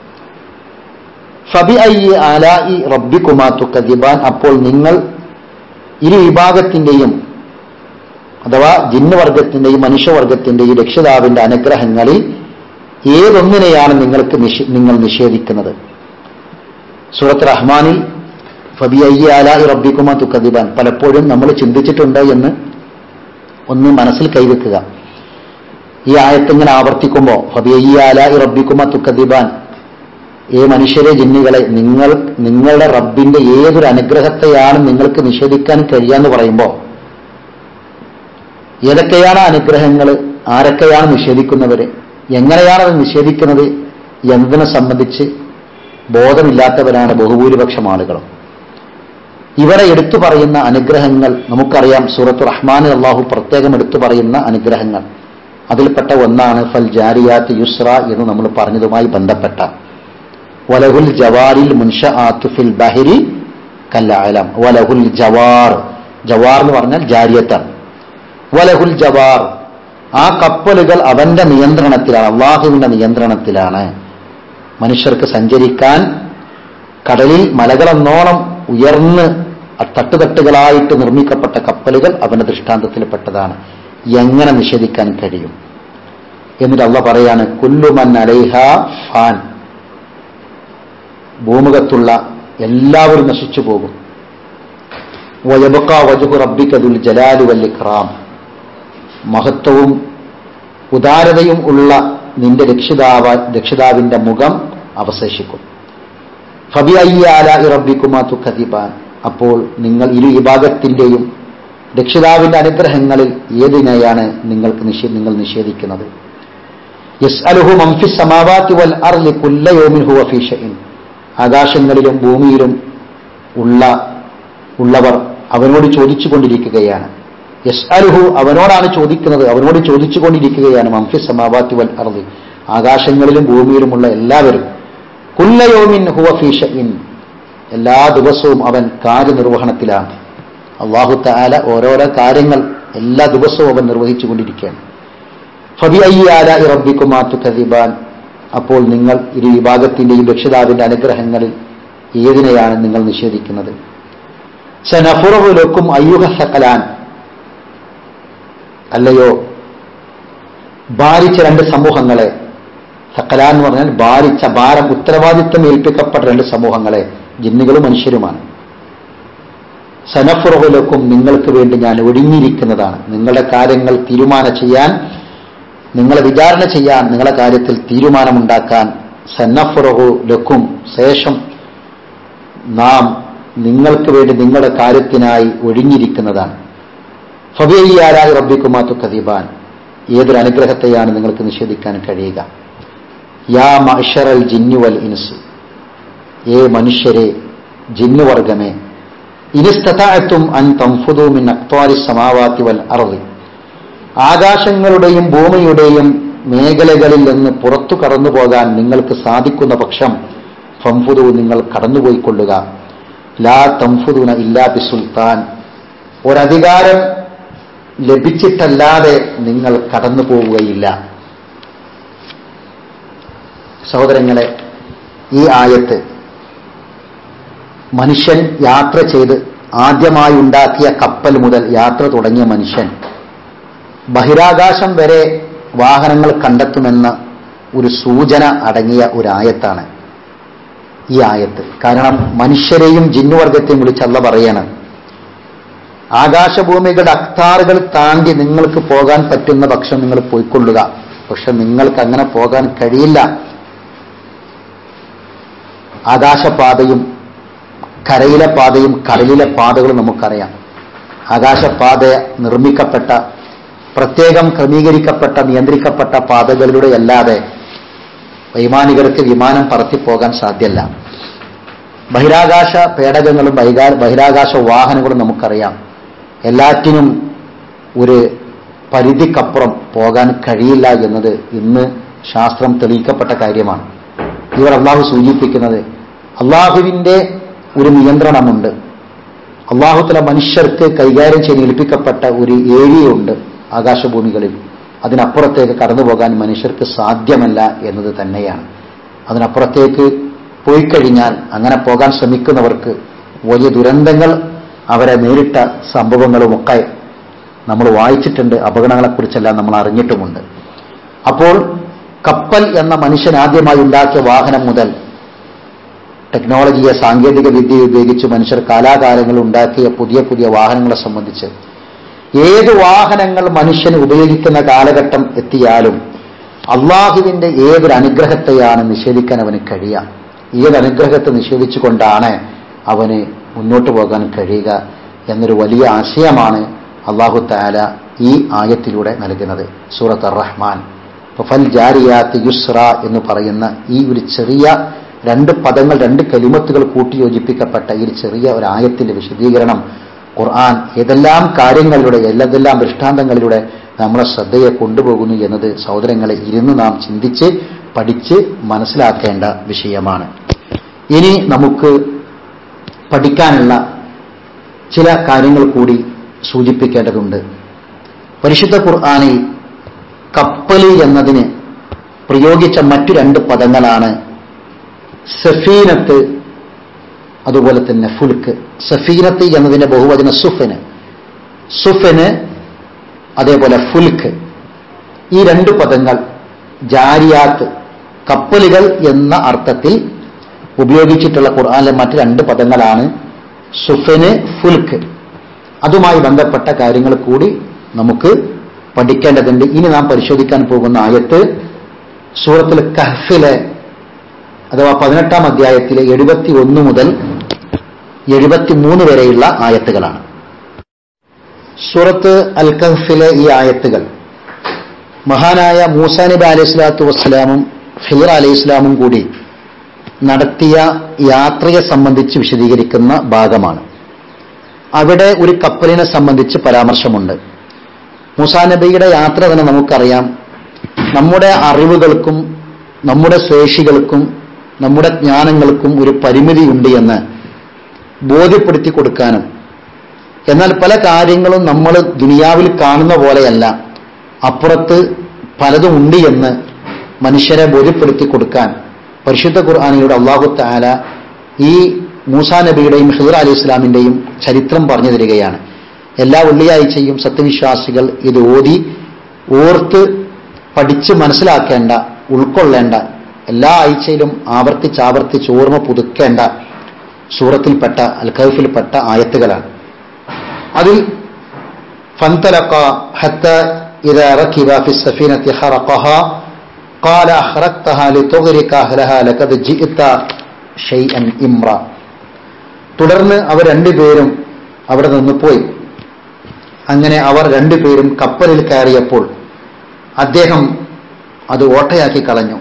ഫബി ഐ ആലായി റബ്ബിക്കുമാത്തു കദിബാൻ അപ്പോൾ നിങ്ങൾ ഇരു വിഭാഗത്തിന്റെയും അഥവാ ജിന്നുവർഗത്തിന്റെയും മനുഷ്യവർഗത്തിന്റെയും രക്ഷിതാവിന്റെ അനുഗ്രഹങ്ങളിൽ ഏതൊന്നിനെയാണ് നിങ്ങൾക്ക് നിഷേ- നിങ്ങൾ നിഷേധിക്കുന്നത് സൂറത്ത് റഹ്മാനിൽ ഫബി അയ്യ ആലായി റബ്ബിക്കുമാ തുക്കദിബാൻ പലപ്പോഴും നമ്മൾ ചിന്തിച്ചിട്ടുണ്ടോ എന്ന് ഒന്ന് മനസ്സിൽ കൈവെക്കുക ഈ ആയത്തിങ്ങനെ ആവർത്തിക്കുമ്പോൾ ഫബി അയ്യ ആലായി റബ്ബിക്കുമാ തുക്കദിബാൻ ഏ മനുഷ്യരെ ജിന്നുകളെ നിങ്ങൾ നിങ്ങളുടെ റബ്ബിന്റെ ഏതൊരു അനുഗ്രഹത്തെയാണ് നിങ്ങൾക്ക് നിഷേധിക്കാൻ കഴിയാന്ന് പറയുമ്പോൾ ഏതൊക്കെയാണ് അനുഗ്രഹങ്ങൾ ആരൊക്കെയാണ് നിഷേധിക്കുന്നവര് എങ്ങനെയാണ് അത് നിഷേധിക്കുന്നത് എന്നതിനെ സംബന്ധിച്ച് ബോധമില്ലാത്തവരാണ് ബഹുഭൂരിപക്ഷം ആളുകളും ഇവരെ എടുത്തു പറയുന്ന അനുഗ്രഹങ്ങൾ നമുക്കറിയാം സൂറത്ത് റഹ്മാൻ അള്ളാഹു പ്രത്യേകം എടുത്തു പറയുന്ന അനുഗ്രഹങ്ങൾ അതിൽപ്പെട്ട ഒന്നാണ് ഫൽ ജാരിയാത്ത് യുസ്ര എന്ന് നമ്മൾ പറഞ്ഞതുമായി ബന്ധപ്പെട്ട വലഹുൽ ജവാരിൽ മുൻഷ ഫിൽ ബഹരി കല്ലാലം വലഹുൽ ജവാർ ജവാർ എന്ന് പറഞ്ഞാൽ ജാരിയത്താണ് വലഹുൽ ജവാർ ആ കപ്പലുകൾ അവന്റെ നിയന്ത്രണത്തിലാണ് അള്ളാഹുവിന്റെ നിയന്ത്രണത്തിലാണ് മനുഷ്യർക്ക് സഞ്ചരിക്കാൻ കടലിൽ മലകളെന്നോണം ഉയർന്ന് തട്ടുതട്ടുകളായിട്ട് നിർമ്മിക്കപ്പെട്ട കപ്പലുകൾ അവന്റെ ദൃഷ്ടാന്തത്തിൽപ്പെട്ടതാണ് എങ്ങനെ നിഷേധിക്കാൻ കഴിയും എന്നിട്ട് അള്ള പറയാണ് കുല്ലുമൻ അലൈഹ ഫാൻ ഭൂമുഖത്തുള്ള എല്ലാവരും നശിച്ചു പോകും വയബക്ക വജുഹു റബ്ബിക്കതുൽ ജലാലു വൽ ഇക്റാം മഹത്വവും ഉദാരതയും ഉള്ള നിന്റെ രക്ഷിതാവ രക്ഷിതാവിന്റെ മുഖം അവശേഷിക്കും ഫബി അയ്യാല ഇറബിക്കുമാ തുഖദിബാൻ അപ്പോൾ നിങ്ങൾ ഇരു വിഭാഗത്തിന്റെയും രക്ഷിതാവിന്റെ അനുഗ്രഹങ്ങളിൽ ഏതിനെയാണ് നിങ്ങൾക്ക് നിഷേ നിങ്ങൾ നിഷേധിക്കുന്നത് യസ്അലുഹു മംഫി സമാവാത്തി വൽ അർലി കുല്ല യൗമിൻ ഹുവ ഫീ ഷൈഇൻ ആകാശങ്ങളിലും ഭൂമിയിലും ഉള്ള ഉള്ളവർ അവനോട് ചോദിച്ചു കൊണ്ടിരിക്കുകയാണ് യസ്അലുഹു അവനോടാണ് ചോദിക്കുന്നത് അവനോട് ചോദിച്ചു കൊണ്ടിരിക്കുകയാണ് മംഫി സമാവാത്തി വൽ അർലി ആകാശങ്ങളിലും ഭൂമിയിലുമുള്ള എല്ലാവരും കുല്ല യൗമിൻ ഹുവ ഫീ ഷൈഇൻ എല്ലാ ദിവസവും അവൻ കാര്യനിർവഹണത്തിലാണ് അള്ളാഹു താല ഓരോരോ കാര്യങ്ങൾ എല്ലാ ദിവസവും അവൻ നിർവഹിച്ചു കൊണ്ടിരിക്കുകയാണ് ഫബി അയ്യാല ഇറബിക്കുമാത്തു കദിബാൻ അപ്പോൾ നിങ്ങൾ ഇരു വിഭാഗത്തിന്റെയും രക്ഷിതാവിന്റെ അനുഗ്രഹങ്ങളിൽ ഏതിനെയാണ് നിങ്ങൾ നിഷേധിക്കുന്നത് സനഫുറവുലക്കും അയ്യുഹ സകലാൻ അല്ലയോ ഭാരിച്ച രണ്ട് സമൂഹങ്ങളെ സകലാൻ എന്ന് പറഞ്ഞാൽ ഭാരിച്ച ഭാരം ഉത്തരവാദിത്വം ഏൽപ്പിക്കപ്പെട്ട രണ്ട് സമൂഹങ്ങളെ ജിന്നുകളും മനുഷ്യരുമാണ് സനഫുറഹുലക്കും നിങ്ങൾക്ക് വേണ്ടി ഞാൻ ഒഴിഞ്ഞിരിക്കുന്നതാണ് നിങ്ങളുടെ കാര്യങ്ങൾ തീരുമാനം ചെയ്യാൻ നിങ്ങളെ വിചാരണ ചെയ്യാൻ നിങ്ങളുടെ കാര്യത്തിൽ തീരുമാനമുണ്ടാക്കാൻ സന്നഫുറഹു ലക്കും ശേഷം നാം നിങ്ങൾക്ക് വേണ്ടി നിങ്ങളുടെ കാര്യത്തിനായി ഒഴിഞ്ഞിരിക്കുന്നതാണ് ഫബിയാരായി റബ്ബിക്കുമാത്തു കദീബാൻ ഏതൊരു അനുഗ്രഹത്തെയാണ് നിങ്ങൾക്ക് നിഷേധിക്കാൻ കഴിയുക യാ മഷറൽ ജിന്നുവൽ ഇൻസ് ഏ മനുഷ്യരെ ജിന്നുവർഗമേ ഇനിസ്തതാഴത്തും അൻ തംഫുദു മിൻ അക്വാരി സമാവാത്തി വൽ അറളി ആകാശങ്ങളുടെയും ഭൂമിയുടെയും മേഖലകളിൽ നിന്ന് പുറത്തു കടന്നു പോകാൻ നിങ്ങൾക്ക് സാധിക്കുന്ന പക്ഷം ഫംഫുദു നിങ്ങൾ കടന്നുപോയിക്കൊള്ളുക ലാ തംഫുദുന ഇല്ലാ ബി സുൽത്താൻ ഒരധികാരം ലഭിച്ചിട്ടല്ലാതെ നിങ്ങൾ കടന്നു പോവുകയില്ല സഹോദരങ്ങളെ ഈ ആയത്ത് മനുഷ്യൻ യാത്ര ചെയ്ത് ആദ്യമായി ഉണ്ടാക്കിയ കപ്പൽ മുതൽ യാത്ര തുടങ്ങിയ മനുഷ്യൻ ബഹിരാകാശം വരെ വാഹനങ്ങൾ കണ്ടെത്തുമെന്ന ഒരു സൂചന അടങ്ങിയ ഒരു ആയത്താണ് ഈ ആയത്ത് കാരണം മനുഷ്യരെയും ജിന്നുവർഗത്തെയും വിളിച്ചല്ല പറയണം ആകാശഭൂമികളുടെ അക്താറുകൾ താണ്ടി നിങ്ങൾക്ക് പോകാൻ പറ്റുന്ന പക്ഷം നിങ്ങൾ പോയിക്കൊള്ളുക പക്ഷെ നിങ്ങൾക്ക് അങ്ങനെ പോകാൻ കഴിയില്ല ആകാശപാതയും കരയിലെ പാതയും കടലിലെ പാതകളും നമുക്കറിയാം ആകാശപാത നിർമ്മിക്കപ്പെട്ട പ്രത്യേകം ക്രമീകരിക്കപ്പെട്ട നിയന്ത്രിക്കപ്പെട്ട പാതകളിലൂടെ അല്ലാതെ വൈമാനികർക്ക് വിമാനം പറത്തിപ്പോകാൻ സാധ്യമല്ല ബഹിരാകാശ പേടകങ്ങളും ബഹിരാ- ബഹിരാകാശ വാഹനങ്ങളും നമുക്കറിയാം എല്ലാറ്റിനും ഒരു പരിധിക്കപ്പുറം പോകാൻ കഴിയില്ല എന്നത് ഇന്ന് ശാസ്ത്രം തെളിയിക്കപ്പെട്ട കാര്യമാണ് ഇവർ അള്ളാഹു സൂചിപ്പിക്കുന്നത് അള്ളാഹുവിൻ്റെ ഒരു നിയന്ത്രണമുണ്ട് അള്ളാഹുത്തല മനുഷ്യർക്ക് കൈകാര്യം ചെയ്ത് ഏൽപ്പിക്കപ്പെട്ട ഒരു ഏരിയയുണ്ട് ആകാശഭൂമികളിൽ അതിനപ്പുറത്തേക്ക് കടന്നു പോകാൻ മനുഷ്യർക്ക് സാധ്യമല്ല എന്നത് തന്നെയാണ് അതിനപ്പുറത്തേക്ക് പോയി കഴിഞ്ഞാൽ അങ്ങനെ പോകാൻ ശ്രമിക്കുന്നവർക്ക് വലിയ ദുരന്തങ്ങൾ അവരെ നേരിട്ട സംഭവങ്ങളുമൊക്കെ നമ്മൾ വായിച്ചിട്ടുണ്ട് അപകടങ്ങളെക്കുറിച്ചെല്ലാം നമ്മൾ അറിഞ്ഞിട്ടുമുണ്ട് അപ്പോൾ കപ്പൽ എന്ന മനുഷ്യൻ ആദ്യമായി ഉണ്ടാക്കിയ വാഹനം മുതൽ ടെക്നോളജിയെ സാങ്കേതിക വിദ്യ ഉപയോഗിച്ച് മനുഷ്യർ കാലാകാലങ്ങൾ ഉണ്ടാക്കിയ പുതിയ പുതിയ വാഹനങ്ങളെ സംബന്ധിച്ച് ഏത് വാഹനങ്ങൾ മനുഷ്യന് ഉപയോഗിക്കുന്ന കാലഘട്ടം എത്തിയാലും അള്ളാഹുവിന്റെ ഏതൊരു അനുഗ്രഹത്തെയാണ് നിഷേധിക്കാൻ അവന് കഴിയുക ഏത് അനുഗ്രഹത്തെ നിഷേധിച്ചുകൊണ്ടാണ് അവന് മുന്നോട്ട് പോകാൻ കഴിയുക എന്നൊരു വലിയ ആശയമാണ് അള്ളാഹു താല ഈ ആയത്തിലൂടെ നൽകുന്നത് സൂറത്ത് റഹ്മാൻ ഫൽ ജാരിയാത്ത് യുസ്ര എന്ന് പറയുന്ന ഈ ഒരു ചെറിയ രണ്ട് പദങ്ങൾ രണ്ട് കലിമത്തുകൾ കൂട്ടിയോജിപ്പിക്കപ്പെട്ട ഈ ഒരു ചെറിയ ഒരു ആയത്തിന്റെ വിശദീകരണം ഖുർആൻ ഏതെല്ലാം കാര്യങ്ങളിലൂടെ ഏതെല്ലാം ദൃഷ്ടാന്തങ്ങളിലൂടെ നമ്മളെ ശ്രദ്ധയെ കൊണ്ടുപോകുന്നു എന്നത് സഹോദരങ്ങളെ ഇരുന്ന് നാം ചിന്തിച്ച് പഠിച്ച് മനസ്സിലാക്കേണ്ട വിഷയമാണ് ഇനി നമുക്ക് പഠിക്കാനുള്ള ചില കാര്യങ്ങൾ കൂടി സൂചിപ്പിക്കേണ്ടതുണ്ട് പരിശുദ്ധ ഖുർആാനിൽ കപ്പല് എന്നതിന് പ്രയോഗിച്ച മറ്റു രണ്ട് പദങ്ങളാണ് സഫീനത്ത് അതുപോലെ തന്നെ ഫുൽക്ക് സഫീനത്ത് എന്നതിന്റെ ബഹുവചന സുഫന് സുഫന് അതേപോലെ ഫുൽക്ക് ഈ രണ്ട് പദങ്ങൾ ജാരിയാത്ത് കപ്പലുകൾ എന്ന അർത്ഥത്തിൽ ഉപയോഗിച്ചിട്ടുള്ള ഖുർആാനിലെ മറ്റ് രണ്ട് പദങ്ങളാണ് സുഫന് ഫുൽക്ക് അതുമായി ബന്ധപ്പെട്ട കാര്യങ്ങൾ കൂടി നമുക്ക് പഠിക്കേണ്ടതുണ്ട് ഇനി നാം പരിശോധിക്കാൻ പോകുന്ന ആയത്ത് സൂറത്തുൽ കഹ്ഫിലെ അഥവാ പതിനെട്ടാം അധ്യായത്തിലെ എഴുപത്തി ഒന്ന് മുതൽ എഴുപത്തിമൂന്ന് വരെയുള്ള ആയത്തുകളാണ് സൂറത്ത് അൽ കഹ്ഫിലെ ഈ ആയത്തുകൾ മഹാനായ മൂസ നബി അലൈഹി സ്വലാത്തു വസ്സലാമും ഖിർ അലൈഹി ഇസ്ലാമും കൂടി നടത്തിയ യാത്രയെ സംബന്ധിച്ച് വിശദീകരിക്കുന്ന ഭാഗമാണ് അവിടെ ഒരു കപ്പലിനെ സംബന്ധിച്ച് പരാമർശമുണ്ട് മൂസാ നബിയുടെ യാത്ര തന്നെ നമുക്കറിയാം നമ്മുടെ അറിവുകൾക്കും നമ്മുടെ ശേഷികൾക്കും നമ്മുടെ ജ്ഞാനങ്ങൾക്കും ഒരു പരിമിതിയുണ്ട് എന്ന് ബോധ്യപ്പെടുത്തി കൊടുക്കാനും എന്നാൽ പല കാര്യങ്ങളും നമ്മൾ ദുനിയാവിൽ കാണുന്ന പോലെയല്ല അപ്പുറത്ത് പലതും ഉണ്ട് എന്ന് മനുഷ്യരെ ബോധ്യപ്പെടുത്തി കൊടുക്കാൻ പരിശുദ്ധ ഖുർആാനിലൂടെ അള്ളാഹു താല ഈ മൂസാ നബിയുടെയും ഹിദർ അലി ഇസ്ലാമിന്റെയും ചരിത്രം പറഞ്ഞു തരികയാണ് എല്ലാ വെള്ളിയാഴ്ചയും സത്യവിശ്വാസികൾ ഇത് ഓതി ഓർത്ത് പഠിച്ച് മനസ്സിലാക്കേണ്ട ഉൾക്കൊള്ളേണ്ട എല്ലാ ആഴ്ചയിലും ആവർത്തിച്ച് ആവർത്തിച്ച് ഓർമ്മ പുതുക്കേണ്ട സൂറത്തിൽപ്പെട്ട അൽ ഖൈഫിൽപ്പെട്ട ആയത്തുകളാണ് അതിൽ فانطلق حتى إذا ركب في السفينة خرقها قال أخرقتها لتغرق أهلها لقد جئت شيئا إمرا തുടർന്ന് അവർ രണ്ടുപേരും അവിടെ നിന്ന് പോയി അങ്ങനെ അവർ രണ്ടുപേരും കപ്പലിൽ കയറിയപ്പോൾ അദ്ദേഹം അത് ഓട്ടയാക്കി കളഞ്ഞു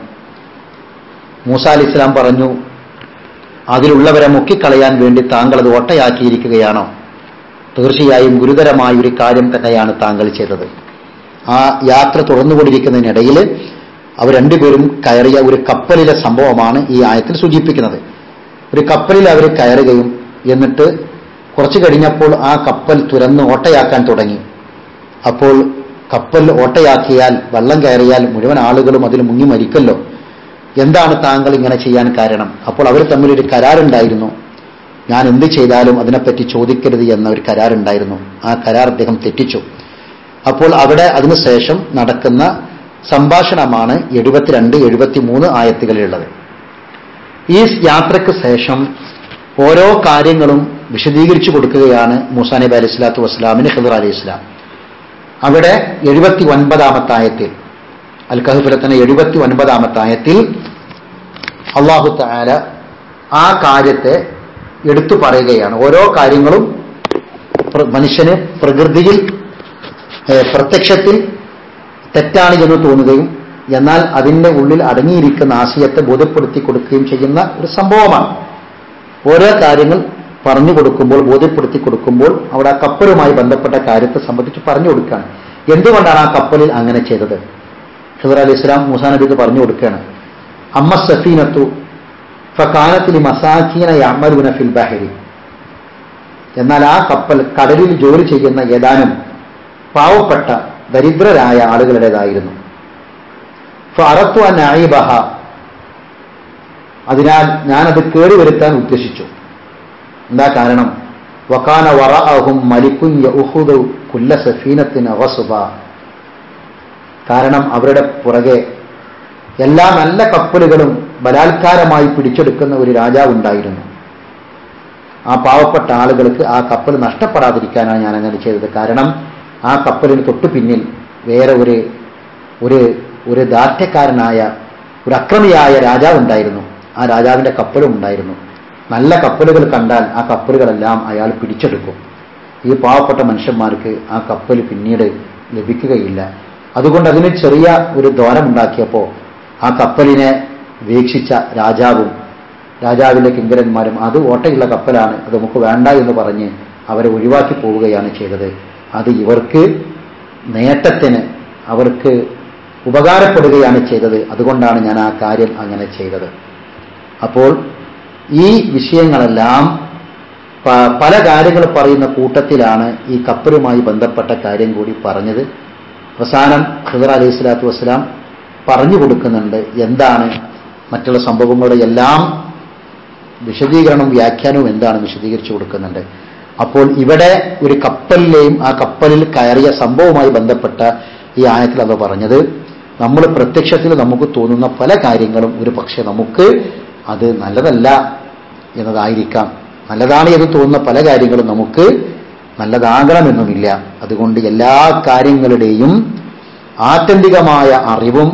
മൂസ അലി ഇസ്ലാം പറഞ്ഞു അതിലുള്ളവരെ മുക്കിക്കളയാൻ വേണ്ടി താങ്കൾ അത് ഓട്ടയാക്കിയിരിക്കുകയാണോ തീർച്ചയായും ഗുരുതരമായ ഒരു കാര്യം തന്നെയാണ് താങ്കൾ ചെയ്തത് ആ യാത്ര തുറന്നുകൊണ്ടിരിക്കുന്നതിനിടയിൽ അവർ രണ്ടുപേരും കയറിയ ഒരു കപ്പലിലെ സംഭവമാണ് ഈ ആയത്തിൽ സൂചിപ്പിക്കുന്നത് ഒരു കപ്പലിൽ അവർ കയറുകയും എന്നിട്ട് കുറച്ചു കഴിഞ്ഞപ്പോൾ ആ കപ്പൽ തുരന്ന് ഓട്ടയാക്കാൻ തുടങ്ങി അപ്പോൾ കപ്പൽ ഓട്ടയാക്കിയാൽ വെള്ളം കയറിയാൽ മുഴുവൻ ആളുകളും അതിൽ മുങ്ങി മരിക്കല്ലോ എന്താണ് താങ്കൾ ഇങ്ങനെ ചെയ്യാൻ കാരണം അപ്പോൾ അവർ തമ്മിൽ ഒരു കരാറുണ്ടായിരുന്നു ഞാൻ എന്ത് ചെയ്താലും അതിനെപ്പറ്റി ചോദിക്കരുത് എന്ന ഒരു കരാറുണ്ടായിരുന്നു ആ കരാർ അദ്ദേഹം തെറ്റിച്ചു അപ്പോൾ അവിടെ അതിനുശേഷം നടക്കുന്ന സംഭാഷണമാണ് എഴുപത്തിരണ്ട് എഴുപത്തിമൂന്ന് ആയത്തുകളിലുള്ളത് ഈ യാത്രയ്ക്ക് ശേഷം ഓരോ കാര്യങ്ങളും വിശദീകരിച്ചു കൊടുക്കുകയാണ് മൂസാ നബി അലൈഹി സ്വലാത്തു വസ്സലാമിന് ഖദർ അലൈഹി ഇസ്ലാം അവിടെ എഴുപത്തി ഒൻപതാമത്തെ ആയത്തിൽ അൽ കഹഫിലെ തന്നെ എഴുപത്തി ഒൻപതാമത്തെ ആയത്തിൽ അള്ളാഹു താല ആ കാര്യത്തെ എടുത്തു പറയുകയാണ് ഓരോ കാര്യങ്ങളും പ്ര- മനുഷ്യന് പ്രകൃതിയിൽ ഏഹ്, പ്രത്യക്ഷത്തിൽ തെറ്റാണ് എന്ന് തോന്നുകയും എന്നാൽ അതിൻ്റെ ഉള്ളിൽ അടങ്ങിയിരിക്കുന്ന ആശയത്തെ ബോധ്യപ്പെടുത്തി കൊടുക്കുകയും ചെയ്യുന്ന ഒരു സംഭവമാണ് ഓരോ കാര്യങ്ങൾ പറഞ്ഞു കൊടുക്കുമ്പോൾ ബോധ്യപ്പെടുത്തി കൊടുക്കുമ്പോൾ അവിടെ ആ കപ്പലുമായി ബന്ധപ്പെട്ട കാര്യത്തെ സംബന്ധിച്ച് പറഞ്ഞു കൊടുക്കുകയാണ് എന്തുകൊണ്ടാണ് ആ കപ്പലിൽ അങ്ങനെ ചെയ്തത് ഖിദർ അലി ഇസ്ലാം മൂസാ നബിക്ക് പറഞ്ഞു കൊടുക്കുകയാണ് അമ്മ സഫീനത്തു ഫക്കാനത്തിൽ മസാഖീന യമരുന ഫിൽ ബഹരി എന്നാൽ ആ കപ്പൽ കടലിൽ ജോലി ചെയ്യുന്ന ഏതാനും പാവപ്പെട്ട ദരിദ്രരായ ആളുകളുടേതായിരുന്നു ഫറത്തു അൻ അയിബഹ അതിനാൽ ഞാനത് കേടുവരുത്താൻ ഉദ്ദേശിച്ചു എന്താ കാരണം വക്കാന വറഅഹും മലിക്കുൻ യഉഖുദു കുല്ല സഫീനത്തിന് അവസുബ കാരണം അവരുടെ പുറകെ എല്ലാ നല്ല കപ്പലുകളും ബലാത്കാരമായി പിടിച്ചെടുക്കുന്ന ഒരു രാജാവുണ്ടായിരുന്നു ആ പാവപ്പെട്ട ആളുകൾക്ക് ആ കപ്പൽ നഷ്ടപ്പെടാതിരിക്കാനാണ് ഞാൻ അങ്ങനെ ചെയ്തത് കാരണം ആ കപ്പലിന് തൊട്ടു പിന്നിൽ വേറെ ഒരു ഒരു ഒരു ദാർഢ്യക്കാരനായ ഒരു അക്രമിയായ രാജാവുണ്ടായിരുന്നു ആ രാജാവിന്റെ കപ്പലും ഉണ്ടായിരുന്നു നല്ല കപ്പലുകൾ കണ്ടാൽ ആ കപ്പലുകളെല്ലാം അയാൾ പിടിച്ചെടുക്കും ഈ പാവപ്പെട്ട മനുഷ്യന്മാർക്ക് ആ കപ്പൽ പിന്നീട് ലഭിക്കുകയില്ല അതുകൊണ്ട് അതിന് ചെറിയ ഒരു ദ്വാരമുണ്ടാക്കിയപ്പോൾ ആ കപ്പലിനെ വീക്ഷിച്ച രാജാവും രാജാവിന്റെ കിങ്കരന്മാരും അത് ഓട്ടയുള്ള കപ്പലാണ് അത് നമുക്ക് വേണ്ട എന്ന് പറഞ്ഞ് അവരെ ഒഴിവാക്കി പോവുകയാണ് ചെയ്തത് അത് ഇവർക്ക് നേട്ടത്തിന് അവർക്ക് ഉപകാരപ്പെടുകയാണ് ചെയ്തത് അതുകൊണ്ടാണ് ഞാൻ ആ കാര്യം അങ്ങനെ ചെയ്തത് അപ്പോൾ ഈ വിഷയങ്ങളെല്ലാം പ- പല കാര്യങ്ങൾ പറയുന്ന കൂട്ടത്തിലാണ് ഈ കപ്പലുമായി ബന്ധപ്പെട്ട കാര്യം കൂടി പറഞ്ഞത് അവസാനം ഖിദർ അലൈഹി സ്വലാത്തു വസ്സലാം പറഞ്ഞു കൊടുക്കുന്നുണ്ട് എന്താണ് മറ്റുള്ള സംഭവങ്ങളുടെ എല്ലാം വിശദീകരണവും വ്യാഖ്യാനവും എന്താണ് വിശദീകരിച്ചു കൊടുക്കുന്നുണ്ട് അപ്പോൾ ഇവിടെ ഒരു കപ്പലിലെയും ആ കപ്പലിൽ കയറിയ സംഭവവുമായി ബന്ധപ്പെട്ട ഈ ആയത്തിൽ അത് പറഞ്ഞത് നമ്മൾ പ്രത്യക്ഷത്തിൽ നമുക്ക് തോന്നുന്ന പല കാര്യങ്ങളും ഒരു പക്ഷെ നമുക്ക് അത് നല്ലതല്ല എന്നതായിരിക്കാം നല്ലതാണ് എന്ന് തോന്നുന്ന പല കാര്യങ്ങളും നമുക്ക് നല്ലതാകണമെന്നുമില്ല അതുകൊണ്ട് എല്ലാ കാര്യങ്ങളുടെയും ആത്യന്തികമായ അറിവും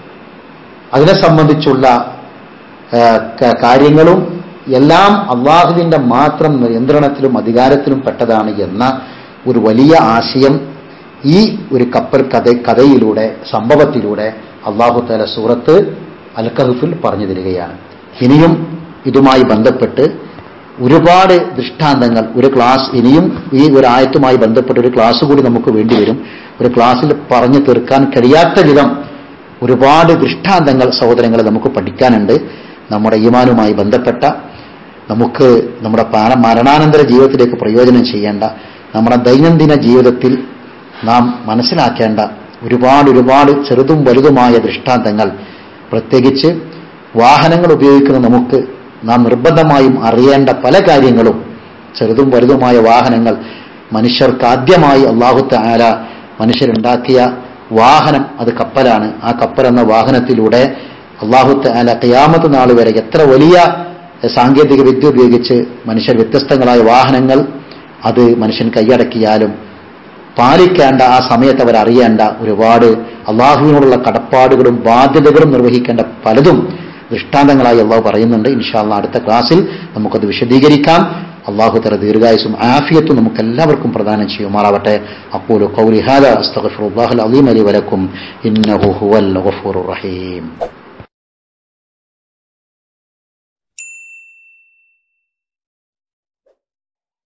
അതിനെ സംബന്ധിച്ചുള്ള ആ, ക- കാര്യങ്ങളും എല്ലാം അള്ളാഹുവിന്റെ മാത്രം നിയന്ത്രണത്തിലും അധികാരത്തിലും പെട്ടതാണ് എന്ന ഒരു വലിയ ആശയം ഈ ഒരു കപ്പൽ കഥ കഥയിലൂടെ സംഭവത്തിലൂടെ അള്ളാഹു തല സൂറത്ത് അൽ കഹഫിൽ പറഞ്ഞു തരികയാണ് ഇനിയും ഇതുമായി ബന്ധപ്പെട്ട് ഒരുപാട് ദൃഷ്ടാന്തങ്ങൾ ഒരു ക്ലാസ് ഇനിയും ഈ ഒരു ആയത്തുമായി ബന്ധപ്പെട്ട ഒരു ക്ലാസ് കൂടി നമുക്ക് വേണ്ടിവരും ഒരു ക്ലാസ്സിൽ പറഞ്ഞു തീർക്കാൻ കഴിയാത്ത വിധം ഒരുപാട് ദൃഷ്ടാന്തങ്ങൾ സഹോദരങ്ങളെ നമുക്ക് പഠിക്കാനുണ്ട് നമ്മുടെ ഈമാനുമായി ബന്ധപ്പെട്ട നമുക്ക് നമ്മുടെ പാര- മരണാനന്തര ജീവിതത്തിലേക്ക് പ്രയോജനം ചെയ്യേണ്ട നമ്മുടെ ദൈനംദിന ജീവിതത്തിൽ നാം മനസ്സിലാക്കേണ്ട ഒരുപാട് ഒരുപാട് ചെറുതും വലുതുമായ ദൃഷ്ടാന്തങ്ങൾ പ്രത്യേകിച്ച് വാഹനങ്ങൾ ഉപയോഗിക്കുന്ന നമുക്ക് നാം നിർബന്ധമായും അറിയേണ്ട പല കാര്യങ്ങളും ചെറുതും വലുതുമായ വാഹനങ്ങൾ മനുഷ്യർക്ക് ആദ്യമായി അള്ളാഹുത്ത ആല മനുഷ്യരുണ്ടാക്കിയ വാഹനം അത് കപ്പലാണ് ആ കപ്പൽ എന്ന വാഹനത്തിലൂടെ അള്ളാഹുത്ത ആല കയാമത്ത് നാൾ വരെ എത്ര വലിയ സാങ്കേതിക വിദ്യ ഉപയോഗിച്ച് മനുഷ്യർ വ്യത്യസ്തങ്ങളായ വാഹനങ്ങൾ അത് മനുഷ്യൻ കൈയടക്കിയാലും പാലിക്കേണ്ട ആ സമയത്ത് അവർ അറിയേണ്ട ഒരുപാട് അള്ളാഹുവിനോടുള്ള കടപ്പാടുകളും ബാധ്യതകളും നിർവഹിക്കേണ്ട പലതും ദൃഷ്ടാന്തങ്ങളായി അള്ളാഹു പറയുന്നുണ്ട് ഇൻഷാല്ല അടുത്ത ക്ലാസ്സിൽ നമുക്കത് വിശദീകരിക്കാം അള്ളാഹു തല ദീർഘായുസും ആഫിയത്തും നമുക്ക് എല്ലാവർക്കും പ്രദാനം ചെയ്യുമാറാവട്ടെ അപ്പോലു കൗലി ഹാദ അസ്തഗ്ഫിറുല്ലാഹൽ അലീം അലി വലക്കും ഇന്നഹു ഹുവൽ ഗഫൂറുർ റഹീം